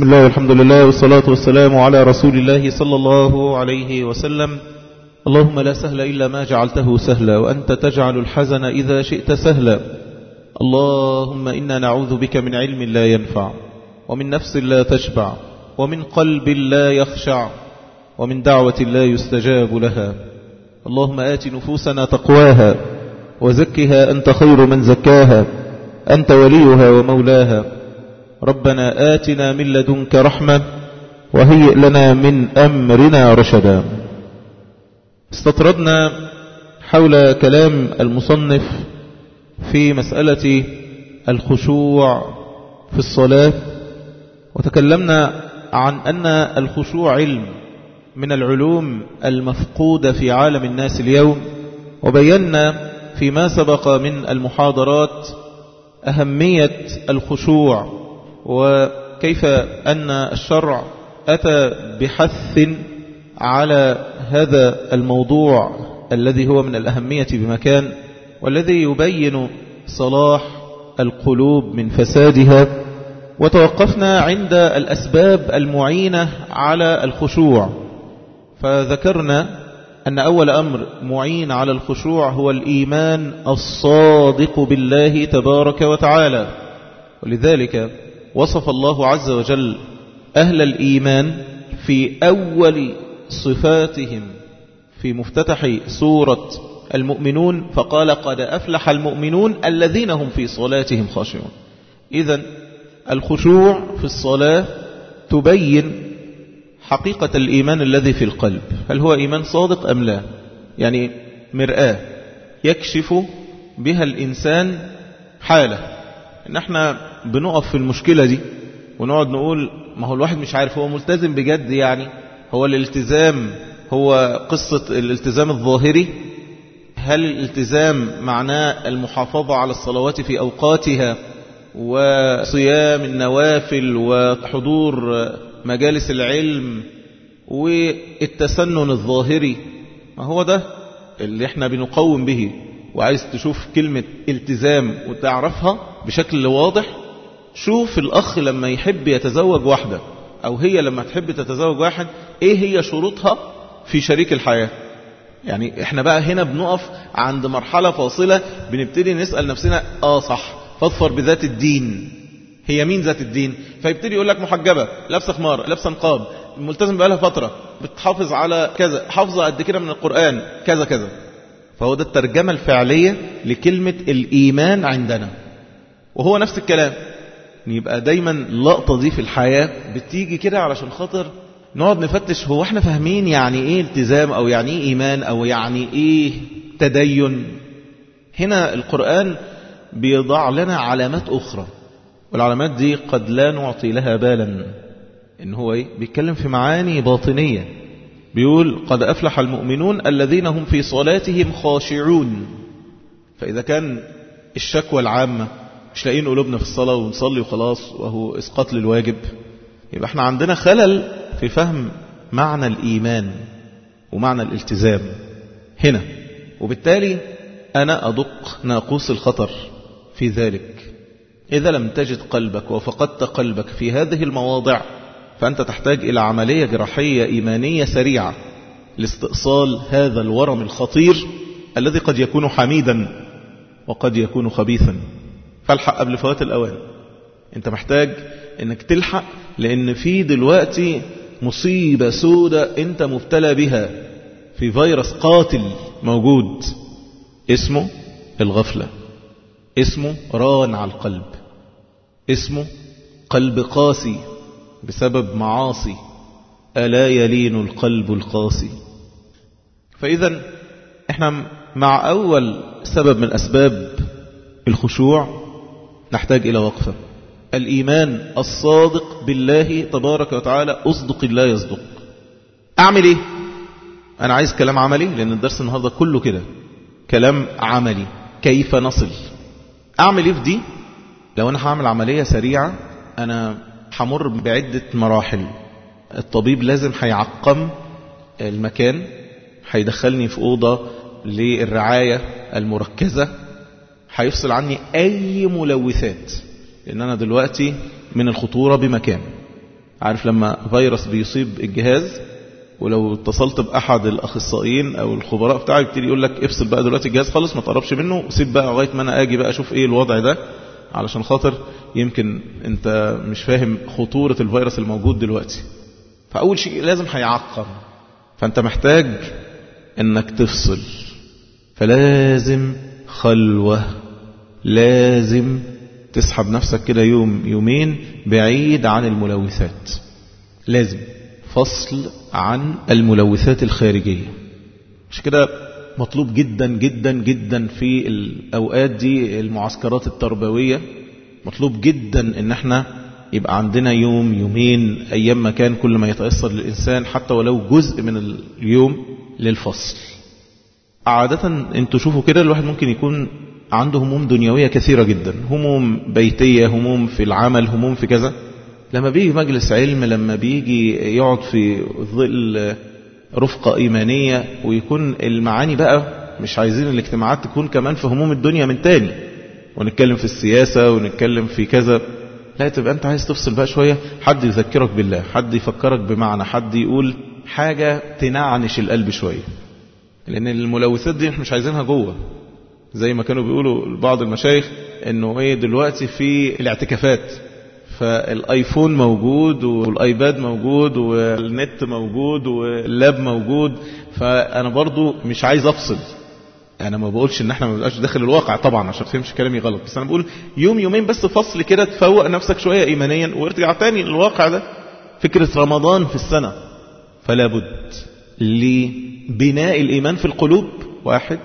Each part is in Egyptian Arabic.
بسم الله والحمد لله والصلاة والسلام على رسول الله صلى الله عليه وسلم اللهم لا سهل إلا ما جعلته سهلا وأنت تجعل الحزن إذا شئت سهلا اللهم إنا نعوذ بك من علم لا ينفع ومن نفس لا تشبع ومن قلب لا يخشع ومن دعوة لا يستجاب لها اللهم آت نفوسنا تقواها وزكها أنت خير من زكاها أنت وليها ومولاها ربنا آتنا من لدنك رحمة وهيئ لنا من أمرنا رشدا استطردنا حول كلام المصنف في مسألة الخشوع في الصلاة وتكلمنا عن أن الخشوع علم من العلوم المفقودة في عالم الناس اليوم وبينا فيما سبق من المحاضرات أهمية الخشوع وكيف أن الشرع أتى بحث على هذا الموضوع الذي هو من الأهمية بمكان والذي يبين صلاح القلوب من فسادها وتوقفنا عند الأسباب المعينة على الخشوع فذكرنا أن أول أمر معين على الخشوع هو الإيمان الصادق بالله تبارك وتعالى ولذلك وصف الله عز وجل أهل الإيمان في أول صفاتهم في مفتتح سورة المؤمنون فقال قد أفلح المؤمنون الذين هم في صلاتهم خاشعون إذا الخشوع في الصلاة تبين حقيقة الإيمان الذي في القلب هل هو إيمان صادق أم لا يعني مرآة يكشف بها الإنسان حاله إن احنا بنقف في المشكلة دي ونقعد نقول ما هو الواحد مش عارف هو ملتزم بجد يعني هو الالتزام هو قصة الالتزام الظاهري هل الالتزام معناه المحافظة على الصلوات في أوقاتها وصيام النوافل وحضور مجالس العلم والتسنن الظاهري ما هو ده اللي احنا بنقوم به وعايز تشوف كلمة التزام وتعرفها بشكل واضح شوف الأخ لما يحب يتزوج واحدة أو هي لما تحب تتزوج واحد إيه هي شروطها في شريك الحياة يعني احنا بقى هنا بنقف عند مرحلة فاصلة بنبتدي نسأل نفسنا آه صح فاظفر بذات الدين هي مين ذات الدين فيبتدي يقول لك محجبة لابسه خمار لابسه نقاب ملتزم بقالها فترة بتحافظ على كذا حافظة قد كده من القرآن كذا كذا فهو ده الترجمة الفعلية لكلمة الإيمان عندنا وهو نفس الكلام يبقى دايما اللقطة دي في الحياة بتيجي كده علشان خاطر نقعد نفتش هو احنا فاهمين يعني ايه التزام او يعني ايه ايمان او يعني ايه تدين هنا القرآن بيضع لنا علامات اخرى والعلامات دي قد لا نعطي لها بالا ان هو ايه بيتكلم في معاني باطنية بيقول قد افلح المؤمنون الذين هم في صلاتهم خاشعون فاذا كان الشكوى العامة مش لاقيين قلوبنا في الصلاة ونصلي وخلاص وهو اسقاط للواجب يبقى احنا عندنا خلل في فهم معنى الإيمان ومعنى الالتزام هنا وبالتالي أنا أدق ناقوس الخطر في ذلك إذا لم تجد قلبك وفقدت قلبك في هذه المواضع فأنت تحتاج إلى عملية جراحية إيمانية سريعة لاستئصال هذا الورم الخطير الذي قد يكون حميدا وقد يكون خبيثا فالحق قبل فوات الأوان انت محتاج انك تلحق لان في دلوقتي مصيبة سودة انت مبتلى بها في فيروس قاتل موجود اسمه الغفلة اسمه ران على القلب اسمه قلب قاسي بسبب معاصي ألا يلين القلب القاسي فإذا احنا مع أول سبب من أسباب الخشوع نحتاج إلى وقفة الإيمان الصادق بالله تبارك وتعالى أصدق الله يصدق أعمل إيه أنا عايز كلام عملي لأن الدرس النهاردة كله كده كلام عملي كيف نصل أعمل إيه في دي لو أنا هعمل عملية سريعة أنا همر بعدة مراحل الطبيب لازم هيعقم المكان هيدخلني في أوضة للرعاية المركزة هيفصل عني أي ملوثات لأن أنا دلوقتي من الخطورة بمكان عارف لما فيروس بيصيب الجهاز ولو اتصلت بأحد الأخصائيين أو الخبراء بتاعي يبتدي يقول لك افصل بقى دلوقتي الجهاز خالص ما تقربش منه وسيب بقى لغاية ما أنا أجي بقى أشوف إيه الوضع ده علشان خاطر يمكن أنت مش فاهم خطورة الفيروس الموجود دلوقتي فأول شيء لازم هيعقم فأنت محتاج أنك تفصل فلازم خلوة لازم تسحب نفسك كده يوم يومين بعيد عن الملوثات لازم فصل عن الملوثات الخارجية مش كده مطلوب جدا جدا جدا في الأوقات دي المعسكرات التربوية مطلوب جدا ان احنا يبقى عندنا يوم يومين ايام ما كان كل ما يتأثر للإنسان حتى ولو جزء من اليوم للفصل عادة انتوا شوفوا كده الواحد ممكن يكون عنده هموم دنيوية كثيرة جدا هموم بيتية هموم في العمل هموم في كذا لما بيجي مجلس علم لما بيجي يقعد في ظل رفقة إيمانية ويكون المعاني بقى مش عايزين الاجتماعات تكون كمان في هموم الدنيا من تاني ونتكلم في السياسة ونتكلم في كذا لا تبقى انت عايز تفصل بقى شوية حد يذكرك بالله حد يفكرك بمعنى حد يقول حاجة تنعنش القلب شوية لان الملوثات دي احنا مش عايزينها جوه زي ما كانوا بيقولوا بعض المشايخ انه ايه دلوقتي في الاعتكافات فالايفون موجود والايباد موجود والنت موجود واللاب موجود فانا برضو مش عايز افصل انا ما بقولش ان احنا ما بنبقاش داخل الواقع طبعا عشان تفهمش كلامي غلط بس انا بقول يوم يومين بس فصل كده تفوق نفسك شوية ايمانيا وارجع تاني للواقع ده فكرة رمضان في السنة فلا بد لبناء الايمان في القلوب واحد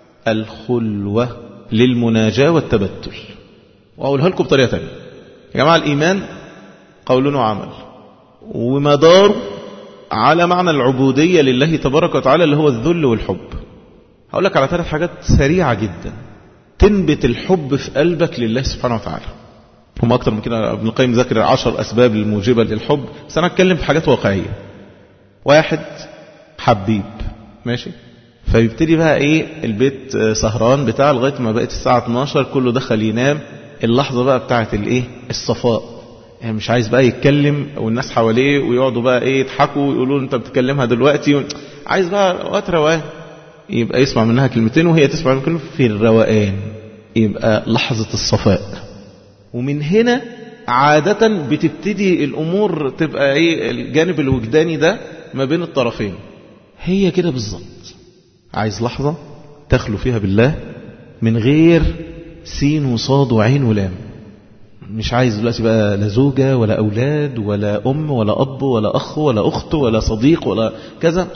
الخلوة للمناجاة والتبتل واقولها لكم بطريقة تانية يا جماعة الإيمان قول وعمل ومدار على معنى العبودية لله تبارك وتعالى اللي هو الذل والحب هقول لك على ثلاث حاجات سريعة جدا تنبت الحب في قلبك لله سبحانه وتعالى هم أكتر من كده ابن القيم ذكر عشر أسباب الموجبة للحب بس أنا أتكلم في حاجات واقعية واحد حبيب ماشي فيبتدي بقى ايه البيت سهران بتاع لغاية ما بقت الساعة 12 كله دخل ينام اللحظة بقى بتاعت الايه الصفاء يعني مش عايز بقى يتكلم والناس حواليه ويقعدوا بقى ايه يضحكوا ويقولوا انت بتكلمها دلوقتي و... عايز بقى وقت روقان يبقى يسمع منها كلمتين وهي تسمع منها كلمة في الروقان يبقى لحظة الصفاء ومن هنا عادة بتبتدي الأمور تبقى ايه الجانب الوجداني ده ما بين الطرفين هي كده بالظبط عايز لحظة تخلو فيها بالله من غير سين وصاد وعين ولام مش عايز دلوقتي بقى لا زوجة ولا أولاد ولا أم ولا أب ولا أخ ولا أخت ولا صديق ولا كذا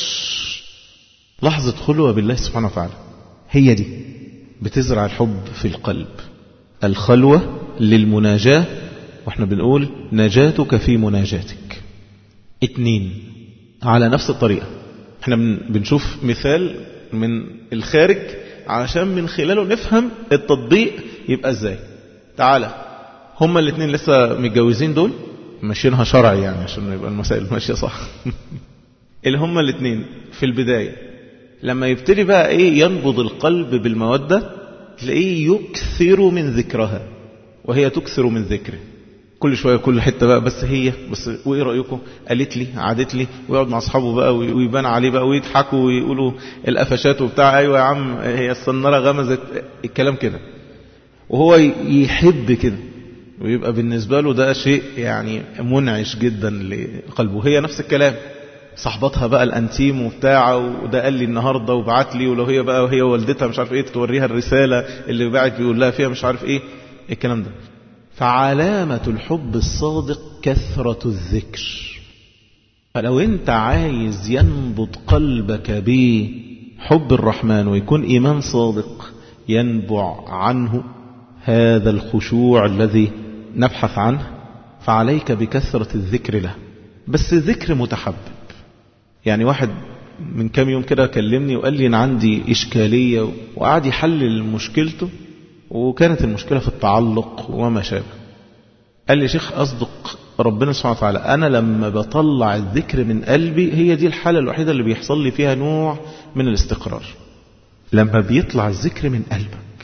لحظة خلوة بالله سبحانه وتعالى هي دي بتزرع الحب في القلب الخلوة للمناجاة واحنا بنقول نجاتك في مناجاتك اتنين على نفس الطريقة احنا بنشوف مثال من الخارج علشان من خلاله نفهم التطبيق يبقى ازاي تعالى هما الاثنين لسه متجوزين دول ماشيينها شرعي يعني عشان يبقى المسائل ماشيه صح اللي هما الاثنين في البدايه لما يبتدي بقى ايه ينبض القلب بالموده تلاقيه يكثر من ذكرها وهي تكثر من ذكره كل شويه كل حته بقى بس هي بس وايه رايكم قالت لي عادت لي ويقعد مع اصحابه بقى ويبان عليه بقى ويضحكوا ويقولوا القفشات وبتاع ايوه يا عم هي السناره غمزت الكلام كده وهو يحب كده ويبقى بالنسبه له ده شيء يعني منعش جدا لقلبه هي نفس الكلام صاحبتها بقى الانتيم وبتاع وده قال لي النهارده وبعت لي ولو هي بقى وهي والدتها مش عارف ايه توريها الرساله اللي باعت بيقول لها فيها مش عارف ايه الكلام ده فعلامة الحب الصادق كثرة الذكر فلو انت عايز ينبض قلبك بحب الرحمن ويكون إيمان صادق ينبع عنه هذا الخشوع الذي نبحث عنه فعليك بكثرة الذكر له بس ذكر متحبب يعني واحد من كام يوم كده كلمني وقال لي أنا عندي إشكالية وقعد يحلل مشكلته وكانت المشكلة في التعلق وما شابه قال لي شيخ أصدق ربنا سبحانه وتعالى أنا لما بطلع الذكر من قلبي هي دي الحالة الوحيدة اللي بيحصل لي فيها نوع من الاستقرار لما بيطلع الذكر من قلبك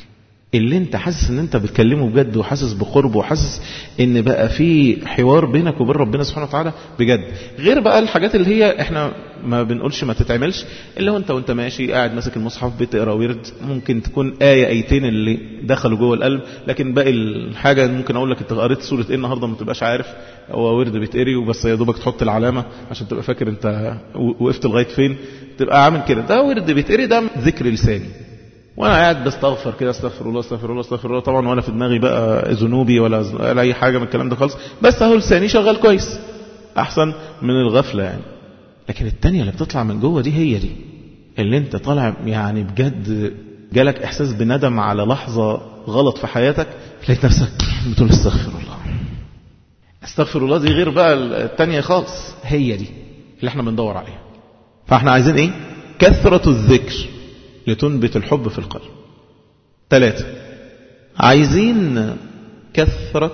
اللي انت حاسس ان انت بتكلمه بجد وحاسس بقرب وحاسس ان بقى في حوار بينك وبين ربنا سبحانه وتعالى بجد غير بقى الحاجات اللي هي احنا ما بنقولش ما تتعملش اللي هو انت وانت ماشي قاعد ماسك المصحف بتقرا ورد ممكن تكون آية ايتين اللي دخلوا جوه القلب لكن باقي الحاجة ممكن اقول لك انت قريت سورة ايه النهارده ما تبقاش عارف هو ورد بيتقري وبس يا دوبك تحط العلامة عشان تبقى فاكر انت وقفت لغاية فين تبقى عامل كده ده ورد بيتقري ده ذكر لساني وانا قاعد بستغفر كده استغفر الله استغفر الله استغفر الله طبعا ولا في دماغي بقى ذنوبي ولا, ولا اي حاجه من الكلام ده خالص بس اهو لساني شغال كويس احسن من الغفله يعني لكن التانية اللي بتطلع من جوه دي هي دي اللي انت طالع يعني بجد جالك احساس بندم على لحظه غلط في حياتك لقيت نفسك بتقول استغفر الله استغفر الله دي غير بقى التانية خالص هي دي اللي احنا بندور عليها فاحنا عايزين ايه كثرة الذكر لتنبت الحب في القلب ثلاثة عايزين كثرة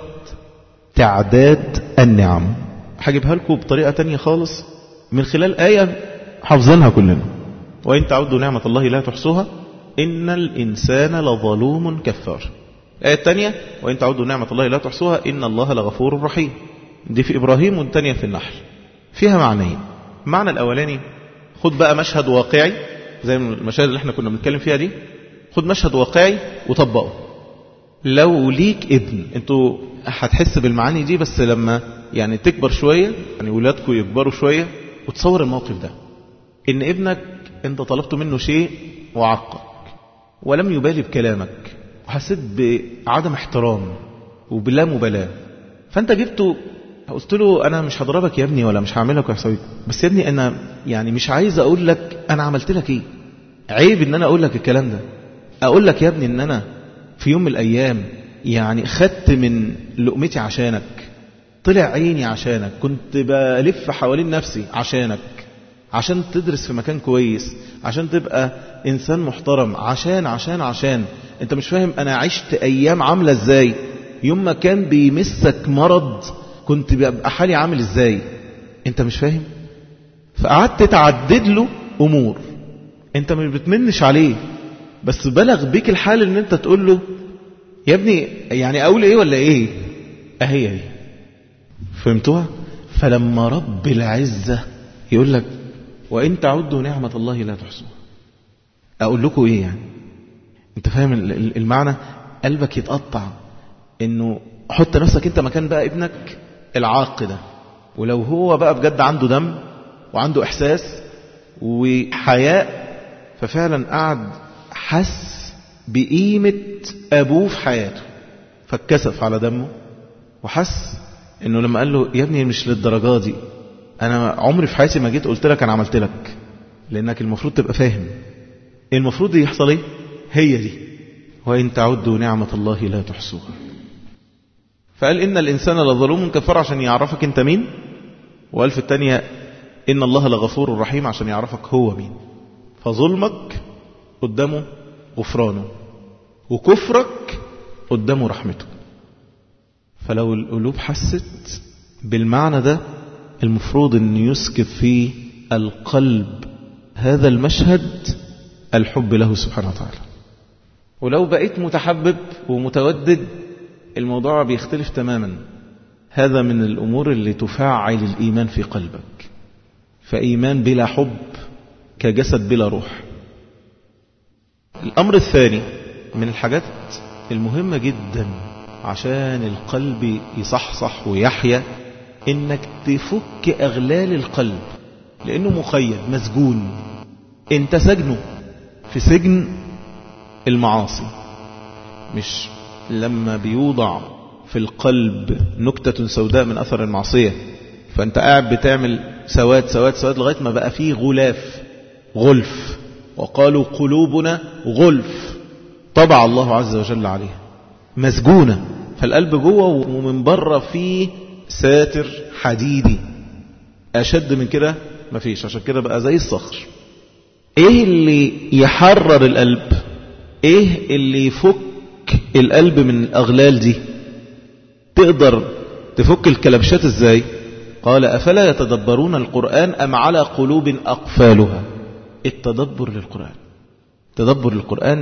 تعداد النعم هجيبها لكم بطريقة تانية خالص من خلال آية حافظينها كلنا وإن تعودوا نعمة الله لا تحصوها إن الإنسان لظلوم كفار الآية الثانية وإن تعودوا نعمة الله لا تحصوها إن الله لغفور رحيم دي في إبراهيم والثانية في النحل فيها معنيين المعنى الأولاني خد بقى مشهد واقعي زي المشاهد اللي احنا كنا بنتكلم فيها دي خد مشهد واقعي وطبقه لو ليك ابن انتوا هتحس بالمعاني دي بس لما يعني تكبر شوية يعني ولادكم يكبروا شوية وتصور الموقف ده ان ابنك انت طلبت منه شيء وعقك ولم يبالي بكلامك وحسيت بعدم احترام وبلا مبالاة فانت جبته قلت له انا مش هضربك يا ابني ولا مش هعملك وهسويك بس يا ابني انا يعني مش عايز اقول لك انا عملت لك ايه عيب ان انا اقول لك الكلام ده اقول لك يا ابني ان انا في يوم من الايام يعني خدت من لقمتي عشانك طلع عيني عشانك كنت بلف حوالين نفسي عشانك عشان تدرس في مكان كويس عشان تبقى انسان محترم عشان عشان عشان انت مش فاهم انا عشت ايام عاملة ازاي يوم ما كان بيمسك مرض كنت بيبقى حالي عامل ازاي انت مش فاهم فقعدت تعدد له امور انت مش بتمنش عليه بس بلغ بيك الحال ان انت تقول له يا ابني يعني اقول ايه ولا ايه اهي اهي فهمتوها فلما رب العزة يقول لك وان تعدوا نعمة الله لا تحصوها اقول لكم ايه يعني انت فاهم المعنى قلبك يتقطع انه حط نفسك انت مكان بقى ابنك العاق ده ولو هو بقى بجد عنده دم وعنده احساس وحياء ففعلا قعد حس بقيمة ابوه في حياته فاتكسف على دمه وحس انه لما قال له يا ابني مش للدرجة دي انا عمري في حياتي ما جيت قلت لك انا عملت لك لانك المفروض تبقى فاهم المفروض يحصل ايه هي دي وان تعدوا نعمة الله لا تحصوها فقال إن الإنسان لظلوم كفار عشان يعرفك أنت مين وقال في الثانية إن الله لغفور رحيم عشان يعرفك هو مين فظلمك قدامه غفرانه وكفرك قدامه رحمته فلو القلوب حست بالمعنى ده المفروض أن يسكب في القلب هذا المشهد الحب له سبحانه وتعالى ولو بقيت متحبب ومتودد الموضوع بيختلف تماما هذا من الأمور اللي تفعل الإيمان في قلبك فإيمان بلا حب كجسد بلا روح الأمر الثاني من الحاجات المهمة جدا عشان القلب يصحصح ويحيا إنك تفك أغلال القلب لأنه مقيد مسجون انت سجنه في سجن المعاصي مش لما بيوضع في القلب نكتة سوداء من أثر المعصية فأنت قاعد بتعمل سواد سواد سواد لغاية ما بقى فيه غلاف غلف وقالوا قلوبنا غلف طبع الله عز وجل عليها مسجونة فالقلب جوه ومن بره فيه ساتر حديدي أشد من كده مفيش عشان كده بقى زي الصخر ايه اللي يحرر القلب ايه اللي يفك القلب من الأغلال دي تقدر تفك الكلبشات ازاي قال أفلا يتدبرون القرآن أم على قلوب أقفالها التدبر للقرآن تدبر القرآن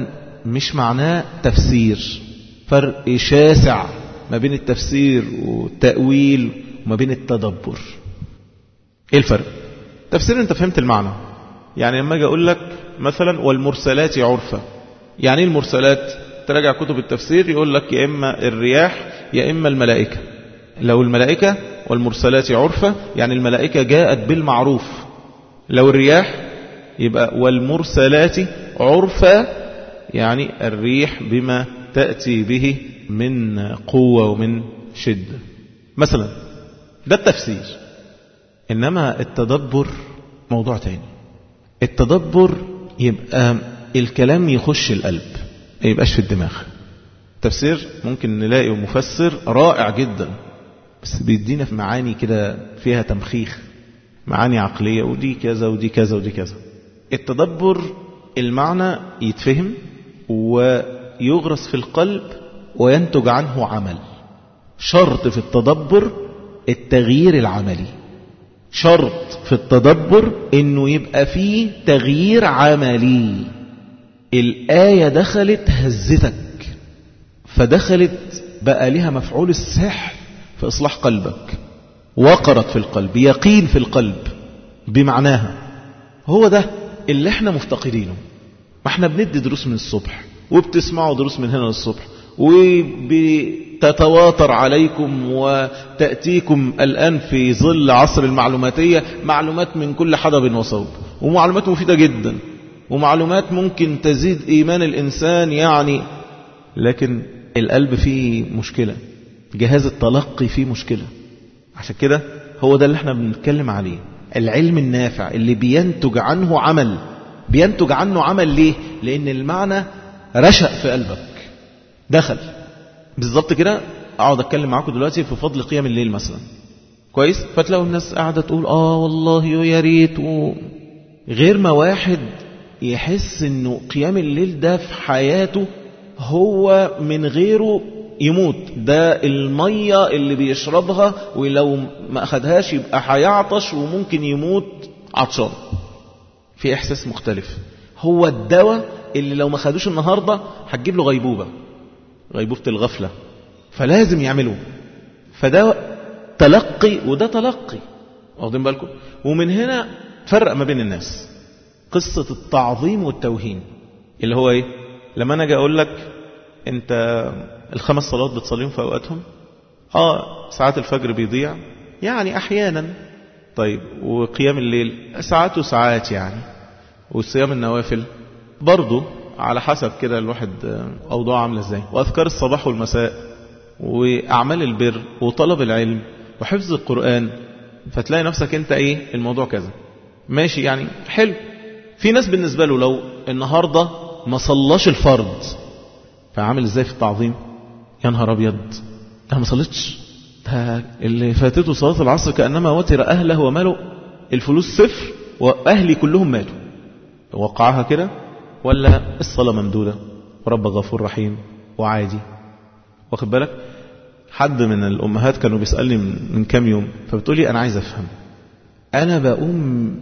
مش معناه تفسير فرق شاسع ما بين التفسير والتأويل وما بين التدبر ايه الفرق تفسير انت فهمت المعنى يعني لما اجي اقول لك مثلا والمرسلات عرفا يعني ايه المرسلات تراجع كتب التفسير يقول لك يا اما الرياح يا اما الملائكه لو الملائكه والمرسلات عرفا يعني الملائكه جاءت بالمعروف لو الرياح يبقى والمرسلات عرفا يعني الريح بما تأتي به من قوة ومن شدة مثلا ده التفسير إنما التدبر موضوع تاني التدبر يبقى الكلام يخش القلب ما يبقاش في الدماغ تفسير ممكن نلاقي مفسر رائع جدا بس بيدينا في معاني كده فيها تمخيخ معاني عقلية ودي كذا ودي كذا ودي كذا التدبر المعنى يتفهم ويغرس في القلب وينتج عنه عمل شرط في التدبر التغيير العملي شرط في التدبر انه يبقى فيه تغيير عملي الآية دخلت هزتك فدخلت بقى لها مفعول السحر في إصلاح قلبك وقرت في القلب يقين في القلب بمعناها هو ده اللي احنا مفتقدينه ما احنا بندي دروس من الصبح وبتسمعوا دروس من هنا للصبح وبتتواتر عليكم وتأتيكم الآن في ظل عصر المعلوماتية معلومات من كل حدب وصوب ومعلومات مفيدة جدا ومعلومات ممكن تزيد إيمان الإنسان يعني لكن القلب فيه مشكلة جهاز التلقي فيه مشكلة عشان كده هو ده اللي احنا بنتكلم عليه العلم النافع اللي بينتج عنه عمل بينتج عنه عمل ليه لأن المعنى رشأ في قلبك دخل بالظبط كده اقعد اتكلم معاكم دلوقتي في فضل قيام الليل مثلا كويس فتلاقوا الناس قاعده تقول اه والله يا ريت و... غير ما واحد يحس انه قيام الليل ده في حياته هو من غيره يموت ده المية اللي بيشربها ولو ما أخدهاش يبقى هيعطش وممكن يموت عطشان في إحساس مختلف هو الدواء اللي لو ما خدوش النهاردة هتجيب له غيبوبة غيبوبة الغفلة فلازم يعملوه فده تلقي وده تلقي واخدين بالكم ومن هنا فرق ما بين الناس قصة التعظيم والتوهين اللي هو ايه لما انا اجي اقول لك انت الخمس صلوات بتصليهم في اوقاتهم اه ساعات الفجر بيضيع يعني احيانا طيب وقيام الليل ساعات وساعات يعني وصيام النوافل برضه على حسب كده الواحد أوضاع عاملة ازاي وأذكار الصباح والمساء وأعمال البر وطلب العلم وحفظ القرآن فتلاقي نفسك انت ايه الموضوع كذا ماشي يعني حلو في ناس بالنسبة له لو النهاردة ما صلاش الفرض فعامل ازاي في التعظيم يا نهار ابيض ده ما صليتش ده اللي فاتته صلاة العصر كأنما وتر أهله وماله الفلوس صفر وأهلي كلهم ماتوا وقعها كده ولا الصلاة ممدودة ورب غفور رحيم وعادي واخد بالك حد من الأمهات كانوا بيسألني من كام يوم فبتقولي أنا عايز أفهم أنا بقوم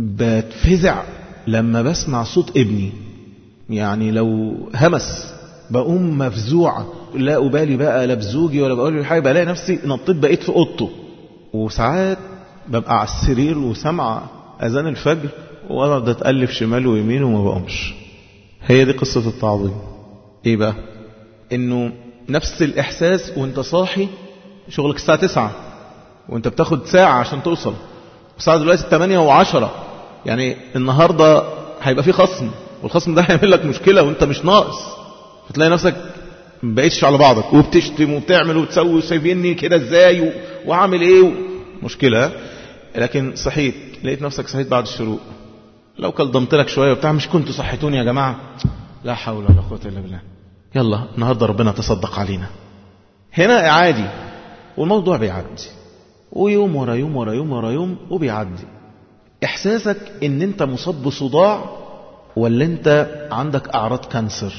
بتفزع لما بسمع صوت ابني يعني لو همس بقوم مفزوعة لا أبالي بقى لا بزوجي ولا بقول له حاجة بلاقي نفسي نطيت بقيت في أوضته وساعات ببقى على السرير وسمع أذان الفجر وأقعد أتألف شمال ويمين وما بقومش هي دي قصة التعظيم ايه بقى انه نفس الاحساس وانت صاحي شغلك الساعة تسعة وانت بتاخد ساعة عشان توصل الساعة دلوقتي الثمانية وعشرة يعني النهاردة هيبقى في خصم والخصم ده هيعمل لك مشكلة وانت مش ناقص فتلاقي نفسك بقيتش على بعضك وبتشتم وبتعمل وتسوي وسايبيني كده ازاي و... وعامل ايه و... مشكلة لكن صحيت لقيت نفسك صحيت بعد الشروق لو كلضمت لك شوية وبتاع مش كنتوا صحتوني يا جماعة لا حول ولا قوة إلا بالله يلا النهاردة ربنا تصدق علينا هنا عادي والموضوع بيعدي ويوم ورا يوم ورا يوم ورا يوم وبيعدي إحساسك إن أنت مصاب بصداع ولا أنت عندك أعراض كانسر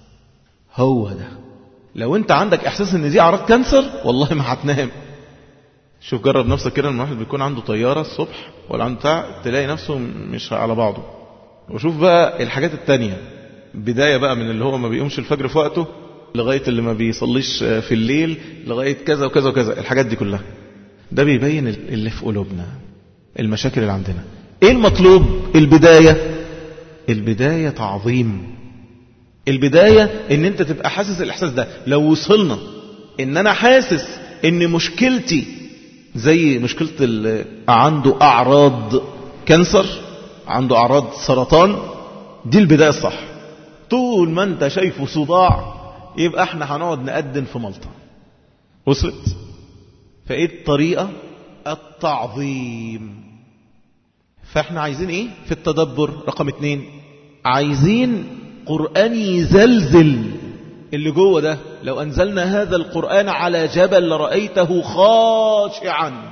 هو ده لو أنت عندك إحساس إن دي أعراض كانسر والله ما هتنام شوف جرب نفسك كده لما واحد بيكون عنده طيارة الصبح ولا عنده بتاع تلاقي نفسه مش على بعضه وشوف بقى الحاجات التانية بداية بقى من اللي هو ما بيقومش الفجر في وقته لغاية اللي ما بيصليش في الليل لغاية كذا وكذا وكذا الحاجات دي كلها ده بيبين اللي في قلوبنا المشاكل اللي عندنا ايه المطلوب البداية البداية تعظيم البداية ان انت تبقى حاسس الاحساس ده لو وصلنا ان انا حاسس ان مشكلتي زي مشكلة اللي عنده اعراض كانسر عنده اعراض سرطان دي البداية الصح طول ما انت شايفه صداع يبقى احنا هنقعد نقدم في ملطة وصلت فايه الطريقة التعظيم فاحنا عايزين ايه في التدبر رقم اتنين عايزين قرآن يزلزل اللي جوه ده لو أنزلنا هذا القرآن على جبل لرأيته خاشعا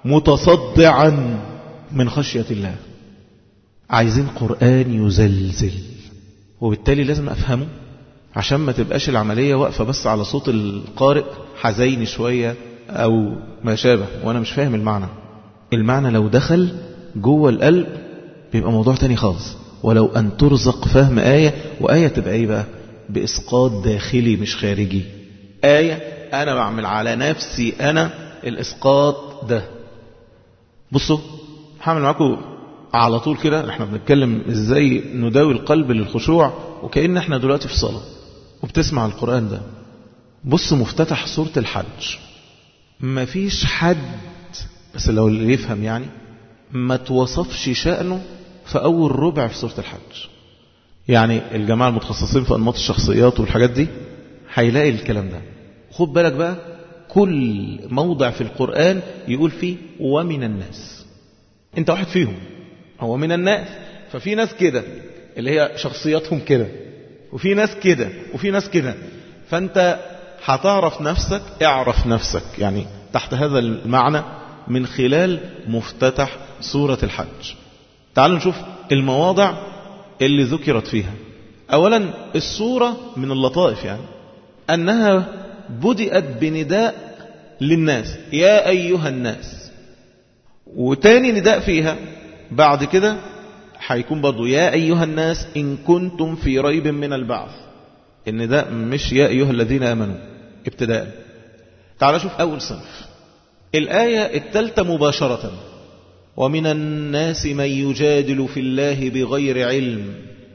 متصدعا من خشية الله عايزين قرآن يزلزل وبالتالي لازم أفهمه عشان ما تبقاش العملية واقفة بس على صوت القارئ حزين شوية أو ما شابه وأنا مش فاهم المعنى المعنى لو دخل جوه القلب بيبقى موضوع تاني خالص ولو أن ترزق فهم آية وآية تبقى إيه بقى بإسقاط داخلي مش خارجي آية أنا بعمل على نفسي أنا الإسقاط ده بصوا هعمل معاكم على طول كده احنا بنتكلم ازاي نداوي القلب للخشوع وكأن احنا دلوقتي في صلاة وبتسمع القرآن ده بص مفتتح سورة الحج مفيش حد بس لو اللي يفهم يعني ما توصفش شأنه في أول ربع في سورة الحج يعني الجماعة المتخصصين في أنماط الشخصيات والحاجات دي هيلاقي الكلام ده خد بالك بقى كل موضع في القرآن يقول فيه ومن الناس انت واحد فيهم هو من الناس ففي ناس كده اللي هي شخصياتهم كده وفي ناس كده وفي ناس كده فانت هتعرف نفسك اعرف نفسك يعني تحت هذا المعنى من خلال مفتتح سورة الحج تعالوا نشوف المواضع اللي ذكرت فيها أولا السورة من اللطائف يعني أنها بدأت بنداء للناس يا أيها الناس وتاني نداء فيها بعد كده هيكون برضو يا أيها الناس إن كنتم في ريب من البعث النداء مش يا أيها الذين آمنوا ابتداء تعال شوف أول صنف الآية التالتة مباشرة ومن الناس من يجادل في الله بغير علم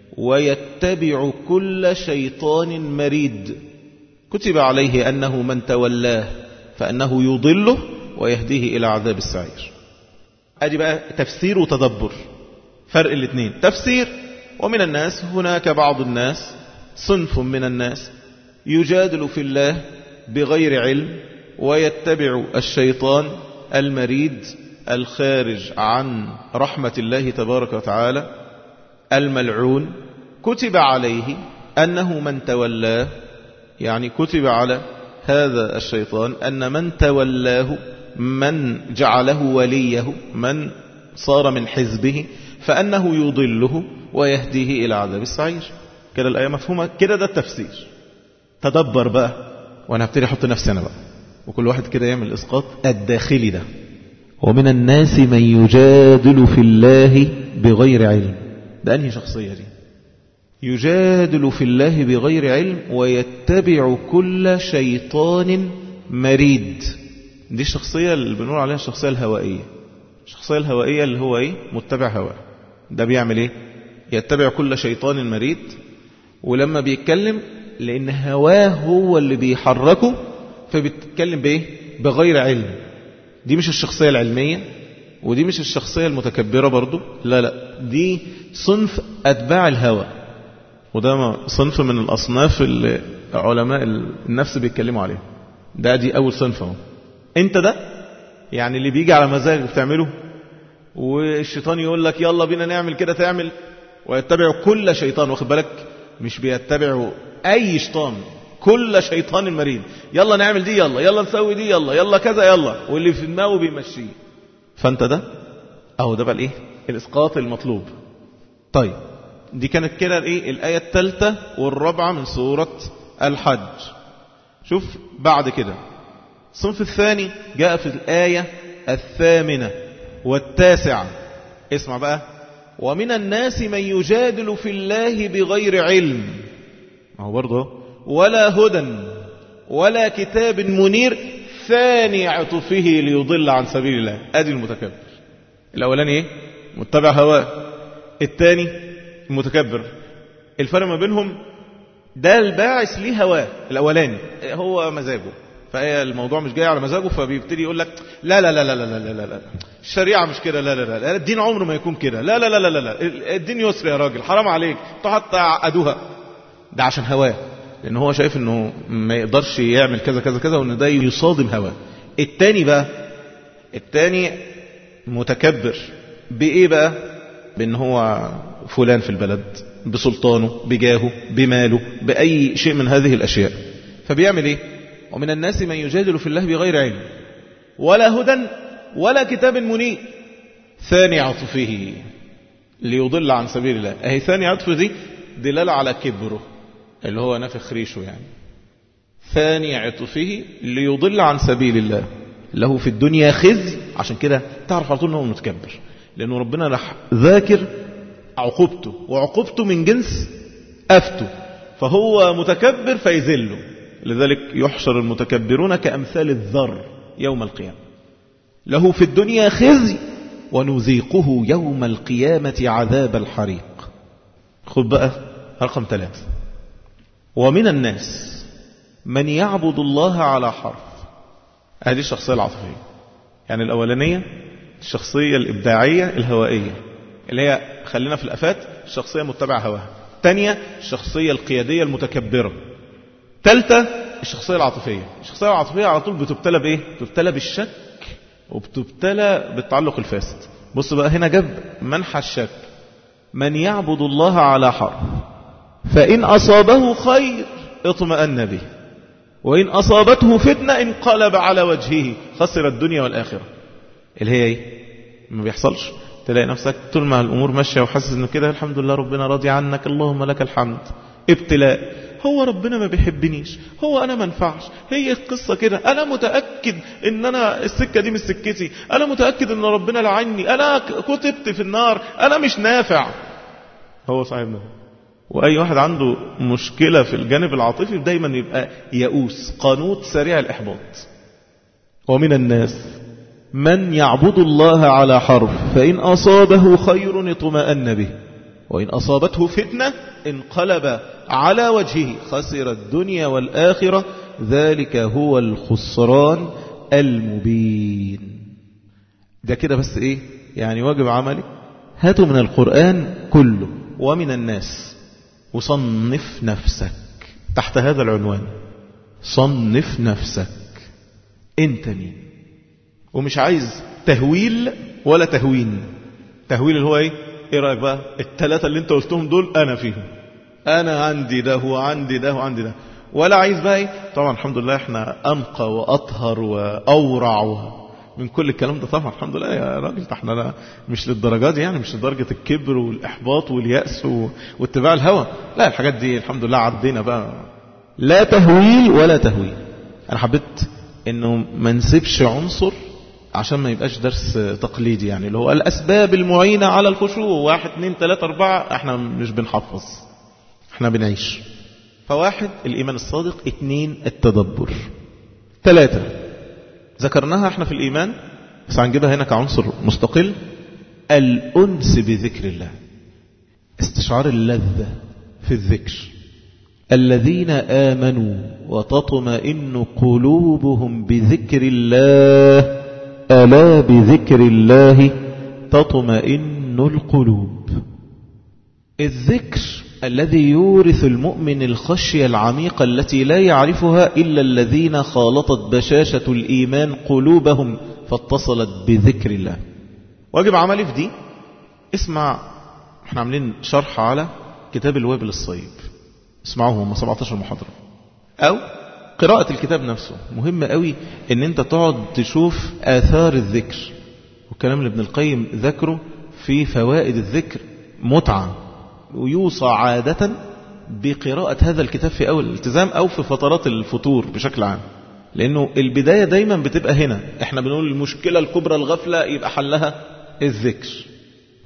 ويتبع كل شيطان مريد كتب عليه أنه من تولاه فأنه يضله ويهديه إلى عذاب السعير أدي بقى تفسير وتدبر فرق الاثنين تفسير ومن الناس هناك بعض الناس صنف من الناس يجادل في الله بغير علم ويتبع الشيطان المريد الخارج عن رحمة الله تبارك وتعالى الملعون كتب عليه أنه من تولاه يعني كتب على هذا الشيطان أن من تولاه من جعله وليه من صار من حزبه فأنه يضله ويهديه إلى عذاب السعير كده الآية مفهومة كده ده التفسير تدبر بقى وأنا هبتدي أحط نفسي أنا بقى وكل واحد كده يعمل الإسقاط الداخلي ده ومن الناس من يجادل في الله بغير علم ده أنهي شخصية دي يجادل في الله بغير علم ويتبع كل شيطان مريد دي الشخصية اللي بنقول عليها الشخصية الهوائية الشخصية الهوائية اللي هو ايه متبع هواه ده بيعمل ايه يتبع كل شيطان مريد ولما بيتكلم لان هواه هو اللي بيحركه فبيتكلم بايه بغير علم دي مش الشخصية العلمية ودي مش الشخصية المتكبرة برضو لا لا دي صنف أتباع الهوى وده صنف من الأصناف اللي علماء النفس بيتكلموا عليه ده دي أول صنف اهو انت ده يعني اللي بيجي على مزاجك بتعمله والشيطان يقول لك يلا بينا نعمل كده تعمل ويتبع كل شيطان واخد بالك مش بيتبع اي شيطان كل شيطان مريض يلا نعمل دي يلا يلا نسوي دي يلا يلا كذا يلا واللي في دماغه بيمشيه فانت ده اهو ده بقى الايه الاسقاط المطلوب طيب دي كانت كده الايه الايه الثالثه والرابعه من سوره الحج شوف بعد كده الصنف الثاني جاء في الآية الثامنة والتاسعة اسمع بقى ومن الناس من يجادل في الله بغير علم ما هو برضه ولا هدى ولا كتاب منير ثاني عطفه ليضل عن سبيل الله ادي المتكبر الاولاني ايه متبع هواه الثاني المتكبر الفرق ما بينهم ده الباعث ليه هواه الاولاني هو مزاجه فهي الموضوع مش جاي على مزاجه فبيبتدي يقول لك لا لا لا لا لا لا لا لا الشريعه مش كده لا لا لا لا الدين عمره ما يكون كده لا لا لا لا لا الدين يسر يا راجل حرام عليك انتوا حتى عقدوها ده عشان هواه لان هو شايف انه ما يقدرش يعمل كذا كذا كذا وان ده يصادم هواه التاني بقى التاني متكبر بايه بقى بان هو فلان في البلد بسلطانه بجاهه بماله باي شيء من هذه الاشياء فبيعمل ايه ومن الناس من يجادل في الله بغير علم ولا هدى ولا كتاب منير ثاني عطفه ليضل عن سبيل الله اهي ثاني عطفه دي دلالة على كبره اللي هو نفخ ريشه يعني ثاني عطفه ليضل عن سبيل الله له في الدنيا خزي عشان كده تعرف على طول انه متكبر لانه ربنا راح ذاكر عقوبته وعقوبته من جنس أفته فهو متكبر فيذله لذلك يحشر المتكبرون كأمثال الذر يوم القيامة له في الدنيا خزي ونذيقه يوم القيامة عذاب الحريق خذ بقى رقم ثلاثة ومن الناس من يعبد الله على حرف هذه الشخصية العاطفية يعني الأولانية الشخصية الإبداعية الهوائية اللي هي خلينا في الأفات الشخصية متبع هواها الثانية الشخصية القيادية المتكبرة ثالثة الشخصية العاطفية الشخصية العاطفية على طول بتبتلى بإيه بتبتلى بالشك وبتبتلى بالتعلق الفاسد بص بقى هنا جاب منحى الشك من يعبد الله على حرف فإن أصابه خير اطمأن به وإن أصابته فتنة انقلب على وجهه خسر الدنيا والآخرة اللي هي ايه ما بيحصلش تلاقي نفسك طول ما الأمور ماشية وحاسس انه كده الحمد لله ربنا راضي عنك اللهم لك الحمد ابتلاء هو ربنا ما بيحبنيش هو انا ما انفعش هي القصة كده انا متأكد ان انا السكة دي مش سكتي انا متأكد ان ربنا لعني انا كتبت في النار انا مش نافع هو صاحبنا واي واحد عنده مشكلة في الجانب العاطفي دايما يبقى يئوس قانوت سريع الاحباط ومن الناس من يعبد الله على حرف فإن أصابه خير اطمأن به وإن أصابته فتنة انقلب على وجهه خسر الدنيا والآخرة ذلك هو الخسران المبين ده كده بس ايه يعني واجب عملي هاتوا من القرآن كله ومن الناس وصنف نفسك تحت هذا العنوان صنف نفسك انت مين ومش عايز تهويل ولا تهوين تهويل اللي هو ايه ايه رايك بقى الثلاثه اللي انت قلتهم دول انا فيهم انا عندي ده وعندي ده وعندي ده ولا عايز بقى ايه طبعا الحمد لله احنا انقى واطهر واورع من كل الكلام ده طبعا الحمد لله يا راجل احنا لا مش للدرجات دي يعني مش لدرجه الكبر والاحباط والياس واتباع الهوى لا الحاجات دي الحمد لله عدينا بقى لا تهويل ولا تهويل انا حبيت انه ما نسيبش عنصر عشان ما يبقاش درس تقليدي يعني اللي هو الأسباب المعينة على الخشوع واحد اثنين ثلاثة أربعة احنا مش بنحفظ احنا بنعيش فواحد الإيمان الصادق اثنين التدبر ثلاثة ذكرناها احنا في الإيمان بس هنجيبها هنا كعنصر مستقل الأنس بذكر الله استشعار اللذة في الذكر الذين آمنوا وتطمئن قلوبهم بذكر الله ألا بذكر الله تطمئن القلوب الذكر الذي يورث المؤمن الخشية العميقة التي لا يعرفها إلا الذين خالطت بشاشة الإيمان قلوبهم فاتصلت بذكر الله واجب عملي في دي اسمع احنا عاملين شرح على كتاب الوابل الصيب اسمعوه هم 17 محاضرة أو قراءة الكتاب نفسه مهم قوي ان انت تقعد تشوف آثار الذكر والكلام اللي ابن القيم ذكره في فوائد الذكر متعة ويوصى عادة بقراءة هذا الكتاب في أول الالتزام أو في فترات الفطور بشكل عام لأنه البداية دايما بتبقى هنا احنا بنقول المشكلة الكبرى الغفلة يبقى حلها الذكر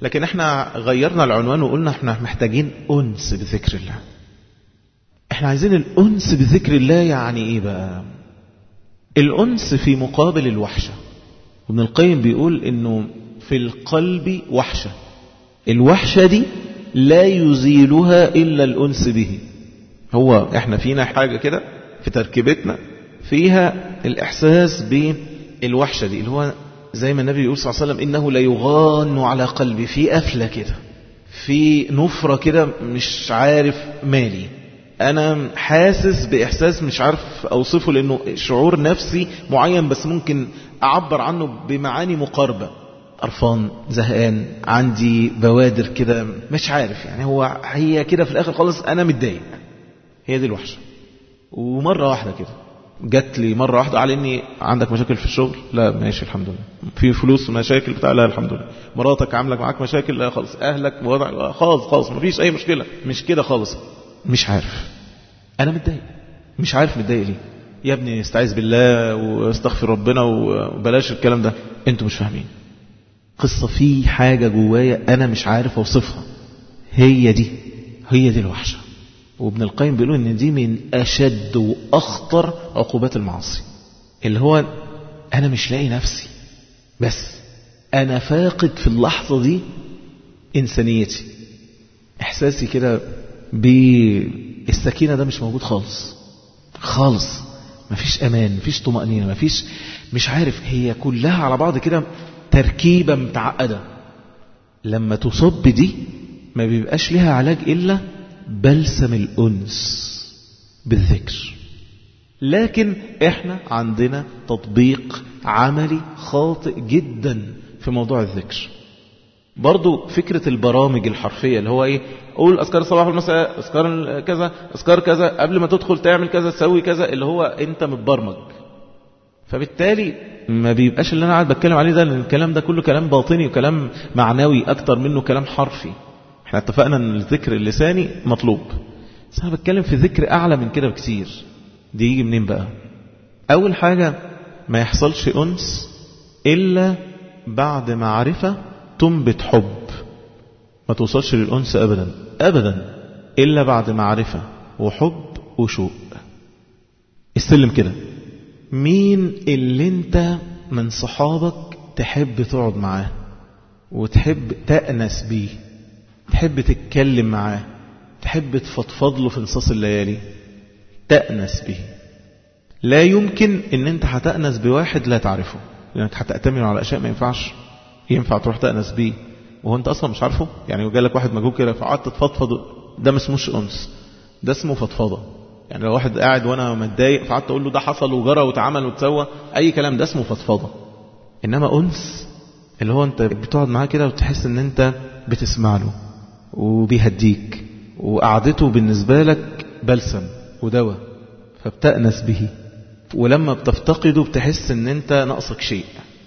لكن احنا غيرنا العنوان وقلنا احنا محتاجين أنس بذكر الله احنا عايزين الأنس بذكر الله يعني ايه بقى الأنس في مقابل الوحشة وابن القيم بيقول انه في القلب وحشة الوحشة دي لا يزيلها إلا الأنس به هو احنا فينا حاجة كده في تركيبتنا فيها الإحساس بالوحشة دي اللي هو زي ما النبي يقول صلى الله عليه وسلم إنه لا يغان على قلبي في قفلة كده في نفرة كده مش عارف مالي أنا حاسس بإحساس مش عارف أوصفه لأنه شعور نفسي معين بس ممكن أعبر عنه بمعاني مقاربة قرفان زهقان عندي بوادر كده مش عارف يعني هو هي كده في الآخر خالص أنا متضايق هي دي الوحشة ومرة واحدة كده جات لي مرة واحدة على اني عندك مشاكل في الشغل لا ماشي الحمد لله في فلوس مشاكل بتاع لا الحمد لله مراتك عاملة معاك مشاكل لا خالص اهلك وضع خالص خالص مفيش اي مشكلة مش كده خالص مش عارف انا متضايق مش عارف متضايق ليه يا ابني استعيذ بالله واستغفر ربنا وبلاش الكلام ده انتوا مش فاهمين قصة في حاجة جوايا انا مش عارف اوصفها هي دي هي دي الوحشه وابن القيم بيقولوا ان دي من اشد واخطر عقوبات المعاصي اللي هو انا مش لاقي نفسي بس انا فاقد في اللحظة دي انسانيتي احساسي كده بالسكينة ده مش موجود خالص خالص مفيش امان مفيش طمأنينة مفيش مش عارف هي كلها على بعض كده تركيبة متعقدة لما تصب دي ما بيبقاش لها علاج إلا بلسم الأنس بالذكر لكن احنا عندنا تطبيق عملي خاطئ جدا في موضوع الذكر برضو فكرة البرامج الحرفية اللي هو ايه قول اذكار الصباح والمساء اذكار كذا اذكار كذا قبل ما تدخل تعمل كذا تسوي كذا اللي هو انت متبرمج فبالتالي ما بيبقاش اللي انا قاعد بتكلم عليه ده لان الكلام ده كله كلام باطني وكلام معنوي اكتر منه كلام حرفي احنا اتفقنا ان الذكر اللساني مطلوب بس انا بتكلم في ذكر اعلى من كده بكثير دي يجي منين بقى اول حاجة ما يحصلش انس الا بعد معرفة تنبت حب ما توصلش للانس ابدا ابدا الا بعد معرفة وحب وشوق السلم كده مين اللي انت من صحابك تحب تقعد معاه وتحب تأنس بيه تحب تتكلم معاه تحب تفضفض له في نصاص الليالي تأنس به لا يمكن ان انت هتأنس بواحد لا تعرفه لانك هتأتمن على اشياء ما ينفعش ينفع تروح تأنس بيه وهو انت اصلا مش عارفه يعني جالك واحد مجهول كده فقعدت تفضفض ده ما اسموش انس ده اسمه فضفضه يعني لو واحد قاعد وانا متضايق فقعدت اقول له ده حصل وجرى واتعمل وتسوى اي كلام ده اسمه فضفضه انما انس اللي هو انت بتقعد معاه كده وتحس ان انت بتسمع له وبيهديك وقعدته بالنسبة لك بلسم ودواء فبتأنس به ولما بتفتقده بتحس ان انت ناقصك شيء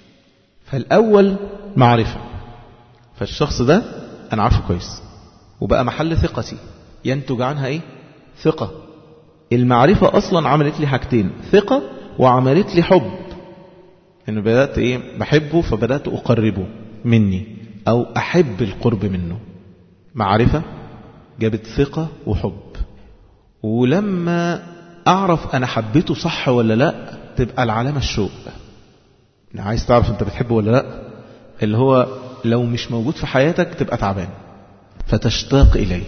فالأول معرفة فالشخص ده أنا عارفه كويس وبقى محل ثقتي ينتج عنها ايه ثقة المعرفة أصلا عملت لي حاجتين ثقة وعملت لي حب إنه بدأت إيه بحبه فبدأت أقربه مني أو أحب القرب منه معرفة جابت ثقة وحب ولما أعرف أنا حبيته صح ولا لا تبقى العلامة الشوق عايز تعرف أنت بتحبه ولا لا اللي هو لو مش موجود في حياتك تبقى تعبان فتشتاق إليه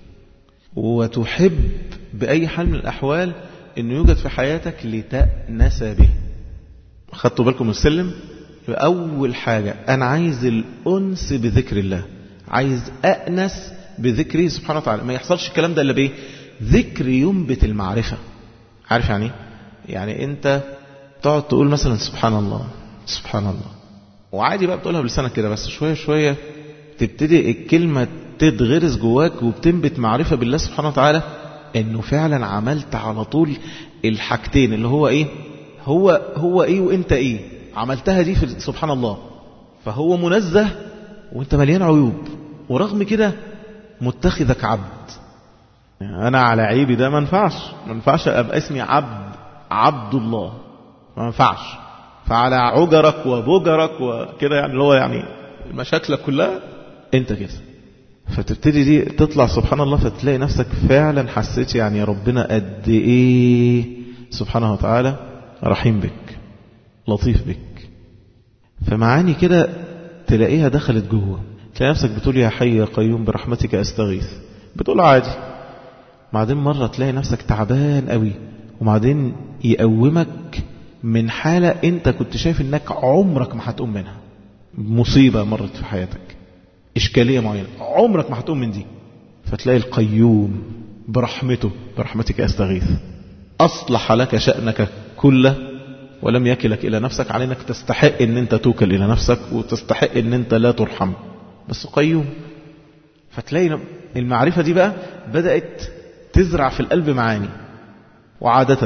وتحب بأي حال من الأحوال أنه يوجد في حياتك لتأنس به خدتوا بالكم من السلم أول حاجة أنا عايز الأنس بذكر الله عايز أأنس بذكره سبحانه وتعالى ما يحصلش الكلام ده إلا بإيه ذكر ينبت المعرفة عارف يعني يعني أنت تقعد تقول مثلا سبحان الله سبحان الله وعادي بقى بتقولها بلسانك كده بس شوية شوية تبتدي الكلمة تتغرس جواك وبتنبت معرفة بالله سبحانه وتعالى انه فعلا عملت على طول الحاجتين اللي هو ايه هو هو ايه وانت ايه عملتها دي في سبحان الله فهو منزه وانت مليان عيوب ورغم كده متخذك عبد انا على عيبي ده ما ينفعش ما ينفعش ابقى اسمي عبد عبد الله ما ينفعش فعلى عجرك وبجرك وكده يعني اللي هو يعني مشاكلك كلها انت كده فتبتدي دي تطلع سبحان الله فتلاقي نفسك فعلا حسيت يعني يا ربنا قد ايه سبحانه وتعالى رحيم بك لطيف بك فمعاني كده تلاقيها دخلت جوه تلاقي نفسك بتقول يا حي يا قيوم برحمتك استغيث بتقول عادي بعدين مرة تلاقي نفسك تعبان قوي وبعدين يقومك من حالة انت كنت شايف انك عمرك ما هتقوم منها مصيبة مرت في حياتك إشكالية معينة عمرك ما هتقوم من دي فتلاقي القيوم برحمته برحمتك أستغيث أصلح لك شأنك كله ولم يكلك إلى نفسك على أنك تستحق أن أنت توكل إلى نفسك وتستحق أن أنت لا ترحم بس قيوم فتلاقي المعرفة دي بقى بدأت تزرع في القلب معاني وعادة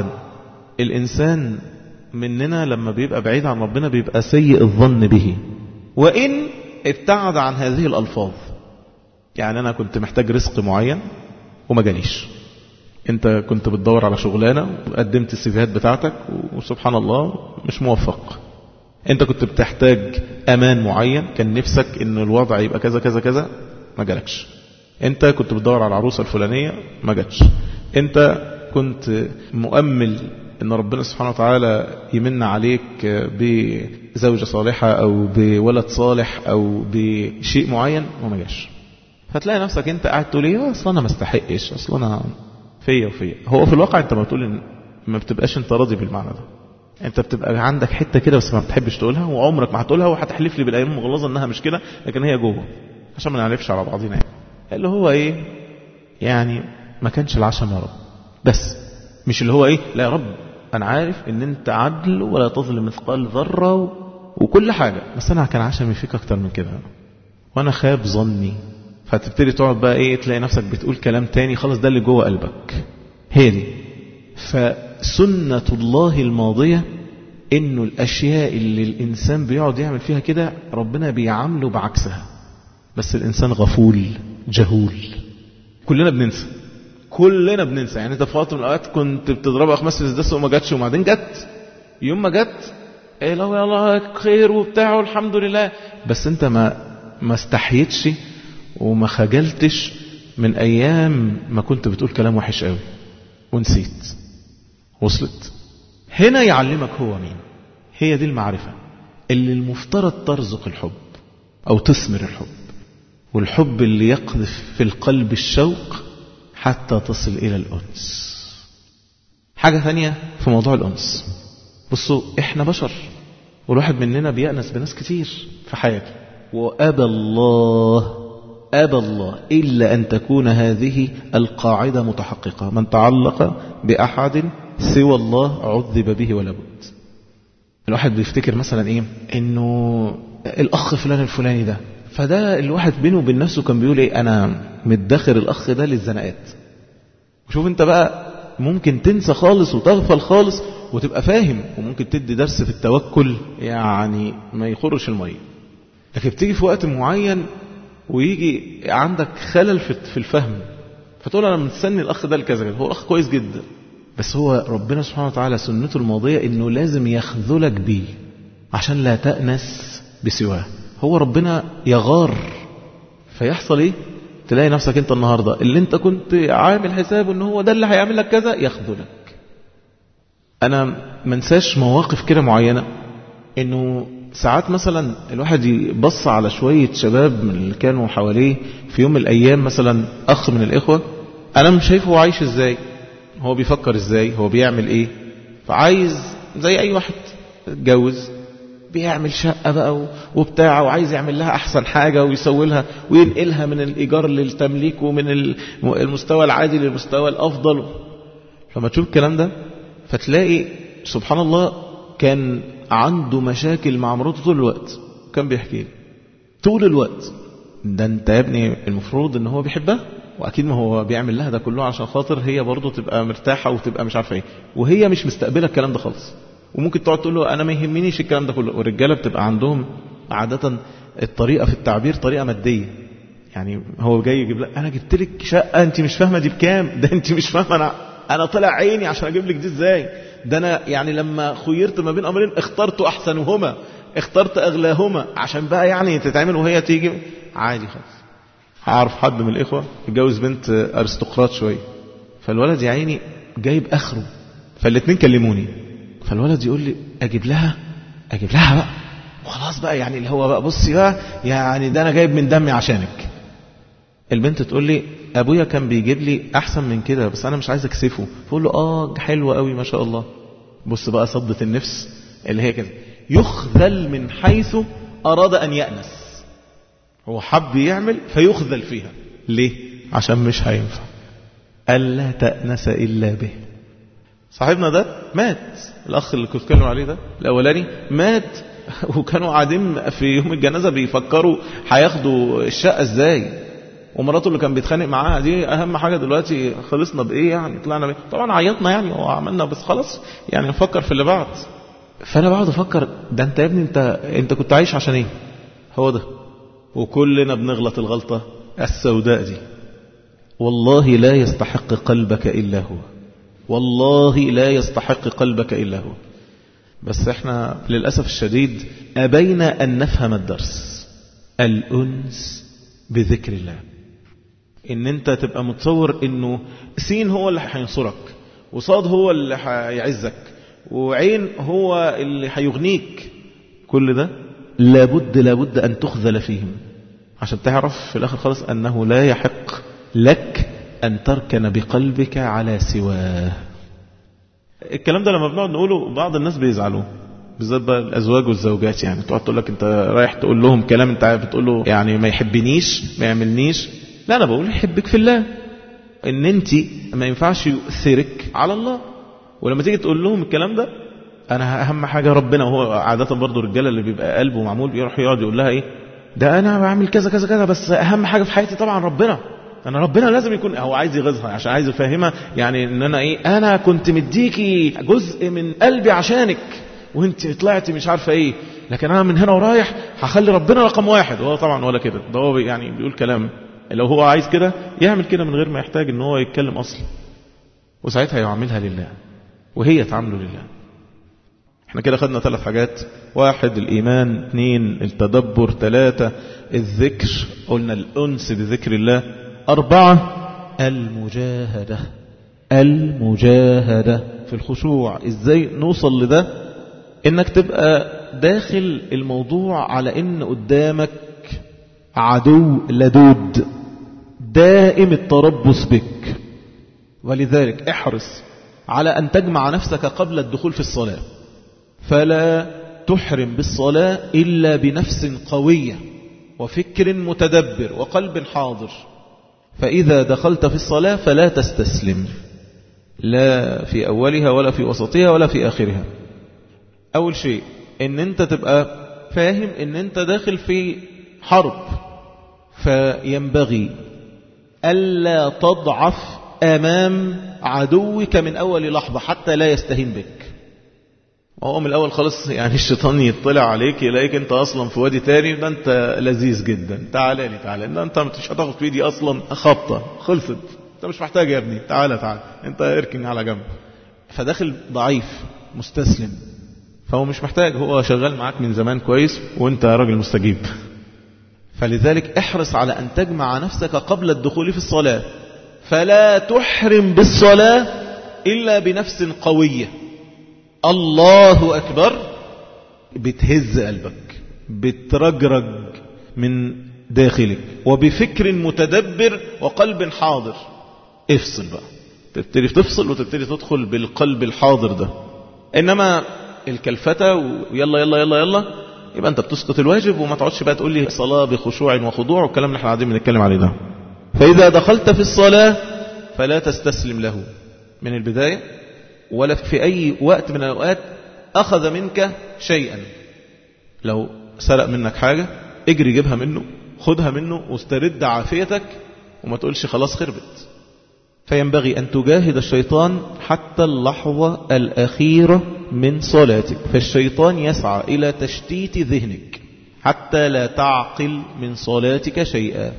الإنسان مننا لما بيبقى بعيد عن ربنا بيبقى سيء الظن به وإن ابتعد عن هذه الألفاظ يعني أنا كنت محتاج رزق معين وما جاليش انت كنت بتدور على شغلانة وقدمت السيفيهات بتاعتك وسبحان الله مش موفق انت كنت بتحتاج امان معين كان نفسك ان الوضع يبقى كذا كذا كذا ما جالكش انت كنت بتدور على العروسة الفلانية ما جاتش انت كنت مؤمل ان ربنا سبحانه وتعالى يمن عليك بزوجة صالحة او بولد صالح او بشيء معين وما جاش فتلاقي نفسك انت قاعد تقول ايه اصلا انا ما استحقش اصلا انا فيا وفيا هو في الواقع انت ما بتقول إن ما بتبقاش انت راضي بالمعنى ده انت بتبقى عندك حتة كده بس ما بتحبش تقولها وعمرك ما هتقولها وهتحلف لي بالايام المغلظة انها مش كده لكن هي جوه عشان ما نعرفش على بعضنا يعني اللي هو ايه يعني ما كانش العشم يا رب بس مش اللي هو ايه لا يا رب انا عارف ان انت عدل ولا تظلم مثقال ذرة و... وكل حاجة بس انا كان عشمي فيك اكتر من كده وانا خاب ظني فتبتدي تقعد بقى ايه تلاقي نفسك بتقول كلام تاني خلاص ده اللي جوه قلبك هي دي فسنة الله الماضية انه الاشياء اللي الانسان بيقعد يعمل فيها كده ربنا بيعامله بعكسها بس الانسان غفول جهول كلنا بننسى كلنا بننسى يعني انت في وقت من الاوقات كنت بتضربها خمس دس وما جاتش وبعدين جت يوم ما جت ايه لو يلا خير وبتاع والحمد لله بس انت ما ما استحيتش وما خجلتش من ايام ما كنت بتقول كلام وحش قوي ونسيت وصلت هنا يعلمك هو مين هي دي المعرفة اللي المفترض ترزق الحب او تثمر الحب والحب اللي يقذف في القلب الشوق حتى تصل إلى الأنس حاجة ثانية في موضوع الأنس بصوا إحنا بشر والواحد مننا بيأنس بناس كتير في حياته وأبى الله أبى الله إلا أن تكون هذه القاعدة متحققة من تعلق بأحد سوى الله عذب به ولا بد الواحد بيفتكر مثلا إيه إنه الأخ فلان الفلاني ده فده الواحد بينه وبين نفسه كان بيقول ايه انا مدخر الاخ ده للزنقات وشوف انت بقى ممكن تنسى خالص وتغفل خالص وتبقى فاهم وممكن تدي درس في التوكل يعني ما يخرش المية لكن بتيجي في وقت معين ويجي عندك خلل في الفهم فتقول انا مستني الاخ ده لكذا هو اخ كويس جدا بس هو ربنا سبحانه وتعالى سنته الماضية انه لازم يخذلك بيه عشان لا تأنس بسواه هو ربنا يغار فيحصل ايه تلاقي نفسك انت النهاردة اللي انت كنت عامل حساب ان هو ده اللي هيعمل لك كذا يخذلك انا منساش مواقف كده معينة انه ساعات مثلا الواحد يبص على شوية شباب من اللي كانوا حواليه في يوم من الايام مثلا اخ من الاخوة انا مش شايفه هو عايش ازاي هو بيفكر ازاي هو بيعمل ايه فعايز زي اي واحد اتجوز بيعمل شقة بقى وبتاع وعايز يعمل لها أحسن حاجة ويسوي لها وينقلها من الإيجار للتمليك ومن المستوى العادي للمستوى الأفضل لما تشوف الكلام ده فتلاقي سبحان الله كان عنده مشاكل مع مراته طول الوقت كان بيحكي لي طول الوقت ده انت يا ابني المفروض ان هو بيحبها واكيد ما هو بيعمل لها ده كله عشان خاطر هي برضه تبقى مرتاحه وتبقى مش عارفه ايه وهي مش مستقبله الكلام ده خالص وممكن تقعد تقول له انا ما يهمنيش الكلام ده كله والرجاله بتبقى عندهم عاده الطريقه في التعبير طريقه ماديه يعني هو جاي يجيب لك انا جبت لك شقه انت مش فاهمه دي بكام ده انت مش فاهمه انا انا طلع عيني عشان اجيب لك دي ازاي ده انا يعني لما خيرت ما بين امرين اخترت احسنهما اخترت أغلاهما عشان بقى يعني تتعمل وهي تيجي عادي خالص هعرف حد من الإخوة اتجوز بنت أرستقراط شوية فالولد يا عيني جايب آخره فالاتنين كلموني فالولد يقول لي أجيب لها أجيب لها بقى وخلاص بقى يعني اللي هو بقى بصي بقى يعني ده أنا جايب من دمي عشانك البنت تقول لي ابويا كان بيجيب لي احسن من كده بس انا مش عايز اكسفه فقول له اه حلو قوي ما شاء الله بص بقى صدة النفس اللي هي كده يخذل من حيث اراد ان يأنس هو حب يعمل فيخذل فيها ليه عشان مش هينفع ألا تأنس إلا به صاحبنا ده مات الأخ اللي كنت بتكلم عليه ده الأولاني مات وكانوا قاعدين في يوم الجنازة بيفكروا هياخدوا الشقة ازاي ومراته اللي كان بيتخانق معاها دي اهم حاجة دلوقتي خلصنا بايه يعني طلعنا بايه طبعا عيطنا يعني وعملنا بس خلاص يعني نفكر في اللي بعد فانا بقعد افكر ده انت يا ابني انت انت كنت عايش عشان ايه هو ده وكلنا بنغلط الغلطة السوداء دي والله لا يستحق قلبك إلا هو والله لا يستحق قلبك إلا هو بس احنا للأسف الشديد أبينا أن نفهم الدرس الأنس بذكر الله ان انت تبقى متصور انه سين هو اللي هينصرك وصاد هو اللي هيعزك وعين هو اللي هيغنيك كل ده لابد لابد ان تخذل فيهم عشان تعرف في الاخر خالص انه لا يحق لك ان تركن بقلبك على سواه الكلام ده لما بنقعد نقوله بعض الناس بيزعلوا بالذات بقى الازواج والزوجات يعني تقعد تقول لك انت رايح تقول لهم كلام انت بتقول له يعني ما يحبنيش ما يعملنيش لا انا بقول يحبك في الله ان انت ما ينفعش يؤثرك على الله ولما تيجي تقول لهم الكلام ده انا اهم حاجه ربنا وهو عاده برضه الرجاله اللي بيبقى قلبه معمول بيروح يقعد يقول لها ايه ده انا بعمل كذا كذا كذا بس اهم حاجه في حياتي طبعا ربنا انا ربنا لازم يكون هو عايز يغيظها عشان عايز يفهمها يعني ان انا ايه انا كنت مديكي جزء من قلبي عشانك وانت طلعتي مش عارفه ايه لكن انا من هنا ورايح هخلي ربنا رقم واحد وهو طبعا ولا كده ده هو يعني بيقول كلام لو هو عايز كده يعمل كده من غير ما يحتاج ان هو يتكلم اصلا وساعتها يعملها لله وهي تعمله لله احنا كده خدنا ثلاث حاجات واحد الايمان اثنين التدبر ثلاثة الذكر قلنا الانس بذكر الله اربعة المجاهدة المجاهدة في الخشوع ازاي نوصل لده انك تبقى داخل الموضوع على ان قدامك عدو لدود دائم التربص بك ولذلك احرص على أن تجمع نفسك قبل الدخول في الصلاة فلا تحرم بالصلاة إلا بنفس قوية وفكر متدبر وقلب حاضر فإذا دخلت في الصلاة فلا تستسلم لا في أولها ولا في وسطها ولا في آخرها أول شيء إن أنت تبقى فاهم إن أنت داخل في حرب فينبغي ألا تضعف أمام عدوك من أول لحظة حتى لا يستهين بك وهو من الأول خالص يعني الشيطان يطلع عليك يلاقيك أنت أصلا في وادي تاني ده أنت لذيذ جدا تعالى لي تعالى ده أنت مش هتاخد في ايدي أصلا خبطة خلصت أنت مش محتاج يا ابني تعالى تعالى أنت اركن على جنب فداخل ضعيف مستسلم فهو مش محتاج هو شغال معاك من زمان كويس وانت راجل مستجيب فلذلك احرص على أن تجمع نفسك قبل الدخول في الصلاة فلا تحرم بالصلاة إلا بنفس قوية الله أكبر بتهز قلبك بترجرج من داخلك وبفكر متدبر وقلب حاضر افصل بقى تبتدي تفصل وتبتدي تدخل بالقلب الحاضر ده إنما الكلفتة ويلا يلا يلا يلا يبقى أنت بتسقط الواجب وما تقعدش بقى تقول لي صلاة بخشوع وخضوع والكلام اللي احنا قاعدين بنتكلم عليه ده فإذا دخلت في الصلاة فلا تستسلم له من البداية ولا في أي وقت من الأوقات أخذ منك شيئا لو سرق منك حاجة اجري جيبها منه خدها منه واسترد عافيتك وما تقولش خلاص خربت فينبغي أن تجاهد الشيطان حتى اللحظة الأخيرة من صلاتك فالشيطان يسعى إلى تشتيت ذهنك حتى لا تعقل من صلاتك شيئا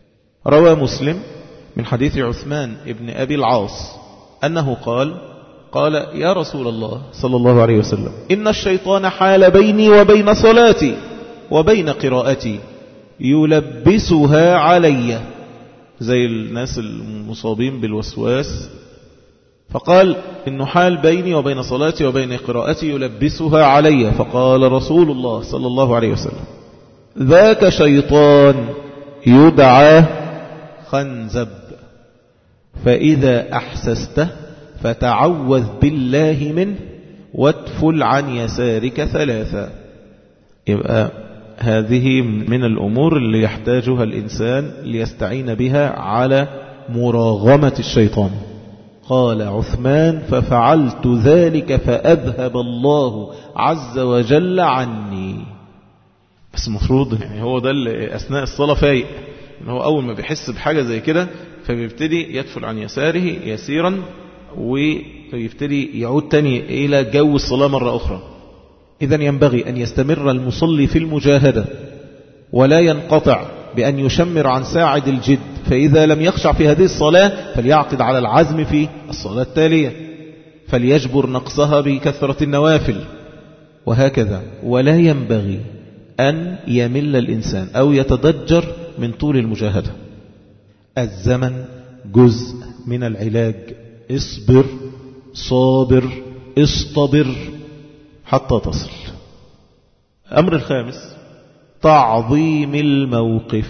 روى مسلم من حديث عثمان ابن أبي العاص أنه قال قال يا رسول الله صلى الله عليه وسلم إن الشيطان حال بيني وبين صلاتي وبين قراءتي يلبسها علي زي الناس المصابين بالوسواس فقال إنه حال بيني وبين صلاتي وبين قراءتي يلبسها علي فقال رسول الله صلى الله عليه وسلم ذاك شيطان يدعى خنزب فإذا أحسسته فتعوذ بالله منه واتفل عن يسارك ثلاثا يبقى هذه من الأمور اللي يحتاجها الإنسان ليستعين بها على مراغمة الشيطان قال عثمان ففعلت ذلك فأذهب الله عز وجل عني بس المفروض يعني هو ده اللي أثناء الصلاة فايق إن هو أول ما بيحس بحاجة زي كده فبيبتدي يدفل عن يساره يسيرا ويبتدي يعود تاني إلى جو الصلاة مرة أخرى إذا ينبغي أن يستمر المصلي في المجاهدة ولا ينقطع بأن يشمر عن ساعد الجد فإذا لم يخشع في هذه الصلاة فليعقد على العزم في الصلاة التالية فليجبر نقصها بكثرة النوافل وهكذا ولا ينبغي أن يمل الإنسان أو يتضجر من طول المجاهدة الزمن جزء من العلاج اصبر صابر اصطبر حتى تصل أمر الخامس تعظيم الموقف